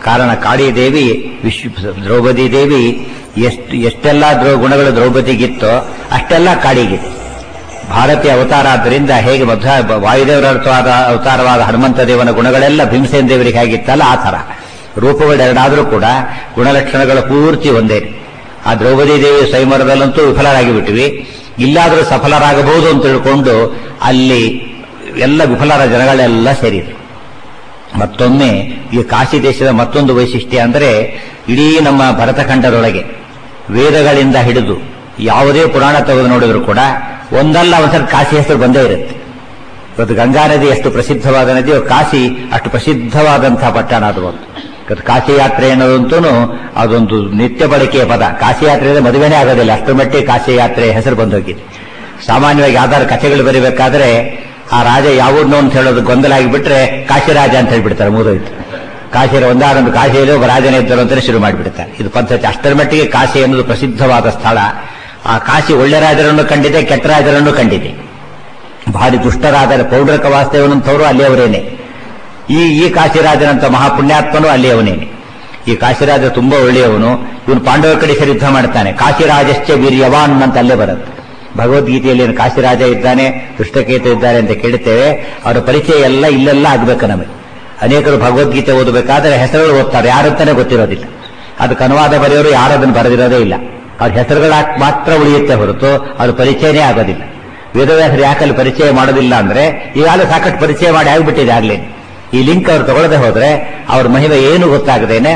ಕಾರಣ ಕಾಳಿ ದೇವಿ ವಿಶ್ವ ದ್ರೌಪದಿ ದೇವಿ ಎಷ್ಟು ಎಷ್ಟೆಲ್ಲ ದ್ರೌ ಗುಣಗಳು ದ್ರೌಪದಿಗಿತ್ತೋ ಅಷ್ಟೆಲ್ಲ ಕಾಳಿಗಿದೆ ಭಾರತೀಯ ಅವತಾರ ಆದ್ದರಿಂದ ಹೇಗೆ ಮಧ್ವ ವಾಯುದೇವರ ಅರ್ಥವಾದ ಅವತಾರವಾದ ಹನುಮಂತ ದೇವನ ಗುಣಗಳೆಲ್ಲ ಭೀಮಸೇನ ದೇವರಿಗೆ ಹೇಗಿತ್ತಲ್ಲ ಆ ಥರ ರೂಪಗಳು ಎರಡಾದರೂ ಕೂಡ ಗುಣಲಕ್ಷಣಗಳ ಪೂರ್ತಿ ಒಂದೇ ಆ ದ್ರೌಪದಿ ದೇವಿ ಸ್ವಯಂವರದಲ್ಲಂತೂ ವಿಫಲರಾಗಿ ಬಿಟ್ಟಿವಿ ಇಲ್ಲಾದರೂ ಸಫಲರಾಗಬಹುದು ಅಂತ ತಿಳ್ಕೊಂಡು ಅಲ್ಲಿ ಎಲ್ಲ ವಿಫಲರ ಜನಗಳೆಲ್ಲ ಸೇರಿದ್ರು ಮತ್ತೊಮ್ಮೆ ಈ ಕಾಶಿ ದೇಶದ ಮತ್ತೊಂದು ವೈಶಿಷ್ಟ್ಯ ಅಂದರೆ ಇಡೀ ನಮ್ಮ ಭರತಖಂಡದೊಳಗೆ ವೇದಗಳಿಂದ ಹಿಡಿದು ಯಾವುದೇ ಪುರಾಣ ತೆಗೆದು ನೋಡಿದ್ರು ಕೂಡ ಒಂದಲ್ಲ ಒಂದ್ಸಲ ಕಾಶಿ ಹೆಸರು ಬಂದೇ ಇರುತ್ತೆ ಇವತ್ತು ಗಂಗಾ ನದಿ ಎಷ್ಟು ಪ್ರಸಿದ್ಧವಾದ ನದಿಯೋ ಕಾಶಿ ಅಷ್ಟು ಪ್ರಸಿದ್ಧವಾದಂತಹ ಪಟ್ಟಣ ಅದು ಒಂದು ಇವತ್ತು ಕಾಶಿ ಯಾತ್ರೆ ಅನ್ನೋದಂತೂ ಅದೊಂದು ನಿತ್ಯ ಬಳಕೆಯ ಪದ ಕಾಶಿ ಯಾತ್ರೆ ಅಂದ್ರೆ ಮದುವೆನೇ ಆಗೋದಿಲ್ಲ ಅಷ್ಟರ ಮಟ್ಟಿಗೆ ಕಾಶಿ ಯಾತ್ರೆ ಹೆಸರು ಬಂದೋಗಿದೆ ಸಾಮಾನ್ಯವಾಗಿ ಯಾವ್ದಾದ್ರು ಕಥೆಗಳು ಬರೀಬೇಕಾದ್ರೆ ಆ ರಾಜ ಯಾವೂರ್ನೋ ಅಂತ ಹೇಳೋದು ಗೊಂದಲ ಆಗಿಬಿಟ್ರೆ ಕಾಶಿ ರಾಜ ಅಂತ ಹೇಳ್ಬಿಡ್ತಾರೆ ಮುಗಿದೋಯ್ತು ಕಾಶಿಯ ಒಂದಾರೊಂದು ಕಾಶಿಯಲ್ಲಿ ಒಬ್ಬ ರಾಜನೇ ಇದ್ದರು ಅಂತಾನೆ ಶುರು ಮಾಡಿಬಿಡ್ತಾರೆ ಇದು ಪದ್ಧತಿ ಅಷ್ಟರ ಮಟ್ಟಿಗೆ ಕಾಶಿ ಅನ್ನೋದು ಪ್ರಸಿದ್ಧವಾದ ಸ್ಥಳ ಆ ಕಾಶಿ ಒಳ್ಳೆ ರಾಜರನ್ನು ಕಂಡಿದೆ ಕೆಟ್ಟ ರಾಜರನ್ನು ಕಂಡಿದೆ ಭಾರಿ ದುಷ್ಟರಾದ ಪೌಡ್ರಕ ವಾಸ್ತವನಂತವರು ಅಲ್ಲಿಯವರೇನೆ ಈ ಈ ಕಾಶಿರಾಜನಂತ ಮಹಾಪುಣ್ಯಾತ್ಮನು ಅಲ್ಲಿಯವನೇನೆ ಈ ಕಾಶಿರಾಜ ತುಂಬಾ ಒಳ್ಳೆಯವನು ಇವನು ಪಾಂಡವರ ಕಡೆ ಸರಿ ಯುದ್ಧ ಮಾಡ್ತಾನೆ ಕಾಶಿರಾಜಶ್ಚ ವೀರ್ಯವಾನ್ ಅಂತ ಅಲ್ಲೇ ಬರುತ್ತೆ ಭಗವದ್ಗೀತೆಯಲ್ಲಿ ಏನು ಕಾಶಿರಾಜ ಇದ್ದಾನೆ ದುಷ್ಟಕೇತ ಇದ್ದಾರೆ ಅಂತ ಕೇಳುತ್ತೇವೆ ಅವರ ಪರಿಚಯ ಎಲ್ಲ ಇಲ್ಲೆಲ್ಲ ಆಗ್ಬೇಕು ನಮಗೆ ಅನೇಕರು ಭಗವದ್ಗೀತೆ ಓದಬೇಕಾದ್ರೆ ಹೆಸರುಗಳು ಓದ್ತಾರೆ ಯಾರಂತಾನೆ ಗೊತ್ತಿರೋದಿಲ್ಲ ಅದಕ್ಕೆ ಅನುವಾದ ಬರೆಯೋರು ಯಾರದನ್ನು ಬರೆದಿರೋದೇ ಇಲ್ಲ ಅವ್ರ ಹೆಸರುಗಳ ಮಾತ್ರ ಉಳಿಯುತ್ತೆ ಹೊರತು ಅವ್ರ ಪರಿಚಯನೇ ಆಗೋದಿಲ್ಲ ವೇದವ್ಯಾಸರು ಯಾಕಲ್ಲಿ ಪರಿಚಯ ಮಾಡೋದಿಲ್ಲ ಅಂದ್ರೆ ಈಗಾಗಲೇ ಸಾಕಷ್ಟು ಪರಿಚಯ ಮಾಡಿ ಆಗಿಬಿಟ್ಟಿದೆ ಆಗ್ಲೇ ಈ ಲಿಂಕ್ ಅವ್ರು ತಗೊಳ್ಳದೆ ಹೋದ್ರೆ ಅವ್ರ ಮಹಿಮೆ ಏನು ಗೊತ್ತಾಗದೇನೆ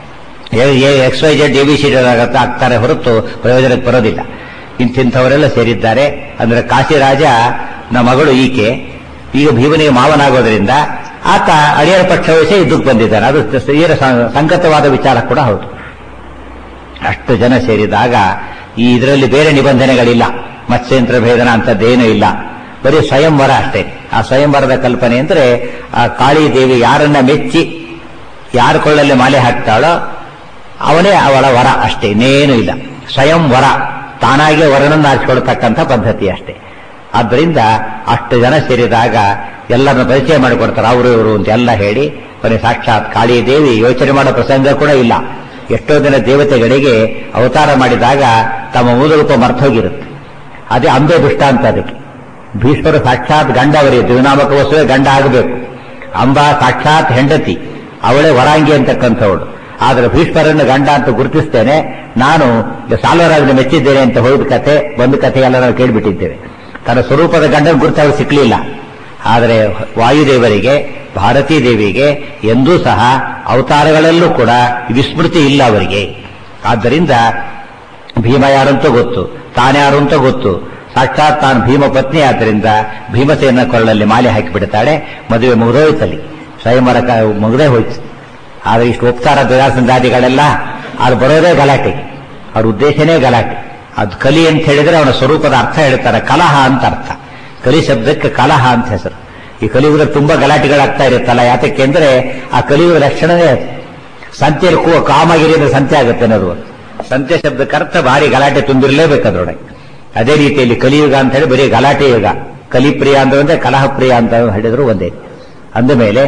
X Y Z A B C ಆಗ್ತಾರೆ ಹೊರತು ಪ್ರಯೋಜನಕ್ಕೆ ಬರೋದಿಲ್ಲ ಇಂತಿಂಥವರೆಲ್ಲ ಸೇರಿದ್ದಾರೆ ಅಂದ್ರೆ ಕಾಶಿರಾಜ ನಮ್ಮ ಮಗಳು ಈಕೆ ಈಗ ಭೀಮನಿಗೆ ಮಾವನಾಗೋದ್ರಿಂದ ಆತ ಅಳಿಯರ ಪಕ್ಷ ವಹಿಸಿ ಯುದ್ಧಕ್ಕೆ ಬಂದಿದ್ದಾನೆ ಅದು ತೀರ ಸಂಗತವಾದ ವಿಚಾರ ಕೂಡ ಹೌದು ಅಷ್ಟು ಜನ ಸೇರಿದಾಗ ಈ ಇದರಲ್ಲಿ ಬೇರೆ ನಿಬಂಧನೆಗಳಿಲ್ಲ ಮತ್ಸ್ಯಂತ್ರ ಭೇದನ ಅಂತದ್ದೇನೂ ಇಲ್ಲ ಬರೀ ಸ್ವಯಂವರ ಅಷ್ಟೇ ಆ ಸ್ವಯಂವರದ ಕಲ್ಪನೆ ಅಂದ್ರೆ ಆ ಕಾಳಿ ದೇವಿ ಯಾರನ್ನ ಮೆಚ್ಚಿ ಯಾರ ಕೊಳ್ಳಲ್ಲಿ ಮಾಲೆ ಹಾಕ್ತಾಳೋ ಅವನೇ ಅವಳ ವರ ಅಷ್ಟೇ ಇನ್ನೇನು ಇಲ್ಲ ಸ್ವಯಂ ವರ ತಾನಾಗೆ ವರನನ್ನು ಆರಿಸಿಕೊಳ್ತಕ್ಕಂಥ ಪದ್ಧತಿ ಅಷ್ಟೇ ಆದ್ದರಿಂದ ಅಷ್ಟು ಜನ ಸೇರಿದಾಗ ಎಲ್ಲರನ್ನ ಪರಿಚಯ ಮಾಡಿಕೊಡ್ತಾರೆ ಅವರು ಇವರು ಅಂತ ಎಲ್ಲ ಹೇಳಿ ಕೊನೆ ಸಾಕ್ಷಾತ್ ಕಾಳಿ ದೇವಿ ಯೋಚನೆ ಮಾಡೋ ಪ್ರಸಂಗ ಕೂಡ ಇಲ್ಲ ಎಷ್ಟೋ ದಿನ ದೇವತೆಗಳಿಗೆ ಅವತಾರ ಮಾಡಿದಾಗ ತಮ್ಮ ಮೂಲ ರೂಪ ಮರ್ತೋಗಿರುತ್ತೆ ಅದೇ ಅಂಬೆ ದೃಷ್ಟಾಂತ ಅದಕ್ಕೆ ಭೀಷ್ಮರು ಸಾಕ್ಷಾತ್ ಗಂಡ ಅವರಿಗೆ ದಿವನಾಮಕ ವಸುವೆ ಗಂಡ ಆಗಬೇಕು ಅಂಬ ಸಾಕ್ಷಾತ್ ಹೆಂಡತಿ ಅವಳೇ ವರಾಂಗಿ ಅಂತಕ್ಕಂಥವಳು ಆದರೆ ಭೀಷ್ಮರನ್ನು ಗಂಡ ಅಂತ ಗುರುತಿಸ್ತೇನೆ ನಾನು ಸಾಲ್ವರಾಜನ ಮೆಚ್ಚಿದ್ದೇನೆ ಅಂತ ಹೋದ ಕಥೆ ಒಂದು ಕಥೆ ಎಲ್ಲ ನಾವು ಕೇಳಿಬಿಟ್ಟಿದ್ದೇವೆ ತನ್ನ ಸ್ವರೂಪದ ಗಂಡನ ಗುರುತು ಅವ್ರು ಸಿಕ್ಕಲಿಲ್ಲ ಆದರೆ ವಾಯುದೇವರಿಗೆ ಭಾರತೀ ದೇವಿಗೆ ಎಂದೂ ಸಹ ಅವತಾರಗಳಲ್ಲೂ ಕೂಡ ವಿಸ್ಮೃತಿ ಇಲ್ಲ ಅವರಿಗೆ ಆದ್ದರಿಂದ ಭೀಮ ಯಾರಂತೂ ಗೊತ್ತು ತಾನ್ಯಾರು ಅಂತ ಗೊತ್ತು ಸಾಕ್ಷಾತ್ ತಾನು ಭೀಮ ಪತ್ನಿ ಆದ್ದರಿಂದ ಭೀಮಸೇನ ಕೊಳ್ಳಲ್ಲಿ ಮಾಲೆ ಹಾಕಿಬಿಡ್ತಾಳೆ ಮದುವೆ ಮುಗಿದೋಯ್ತಲ್ಲಿ ಸ್ವಯಂವರ ಮುಗದೇ ಹೋಯ್ತು ಆದರೆ ಇಷ್ಟು ಉಪಚಾರ ದ್ವಿರಾಸಂದಾದಿಗಳೆಲ್ಲ ಅದು ಬರೋದೇ ಗಲಾಟೆ ಅವ್ರ ಉದ್ದೇಶನೇ ಗಲಾಟೆ ಅದು ಕಲಿ ಅಂತ ಹೇಳಿದ್ರೆ ಅವನ ಸ್ವರೂಪದ ಅರ್ಥ ಹೇಳ್ತಾರೆ ಕಲಹ ಅಂತ ಅರ್ಥ ಕಲಿ ಶಬ್ದಕ್ಕೆ ಕಲಹ ಅಂತ ಹೆಸರು ಈ ಕಲಿಯುಗದಲ್ಲಿ ತುಂಬಾ ಗಲಾಟೆಗಳಾಗ್ತಾ ಇರುತ್ತಲ್ಲ ಯಾತಕ್ಕೆ ಅಂದ್ರೆ ಆ ಕಲಿಯುಗ ಲಕ್ಷಣವೇ ಅದು ಸಂತೆಯಲ್ಲಿ ಕೂ ಕಾಮಗಿರಿ ಅಂದ್ರೆ ಸಂತೆ ಆಗುತ್ತೆ ಅನ್ನೋದು ಸಂತೆ ಶಬ್ದಕ್ಕೆ ಅರ್ಥ ಭಾರಿ ಗಲಾಟೆ ತುಂಬಿರಲೇಬೇಕು ಅದ್ರೊಳಗೆ ಅದೇ ರೀತಿಯಲ್ಲಿ ಕಲಿಯುಗ ಅಂತ ಹೇಳಿ ಬರೀ ಗಲಾಟೆ ಯುಗ ಕಲಿಪ್ರಿಯ ಅಂದ್ರೆ ಕಲಹ ಪ್ರಿಯ ಅಂತ ಹೇಳಿದ್ರು ಒಂದೇ ಅಂದ ಮೇಲೆ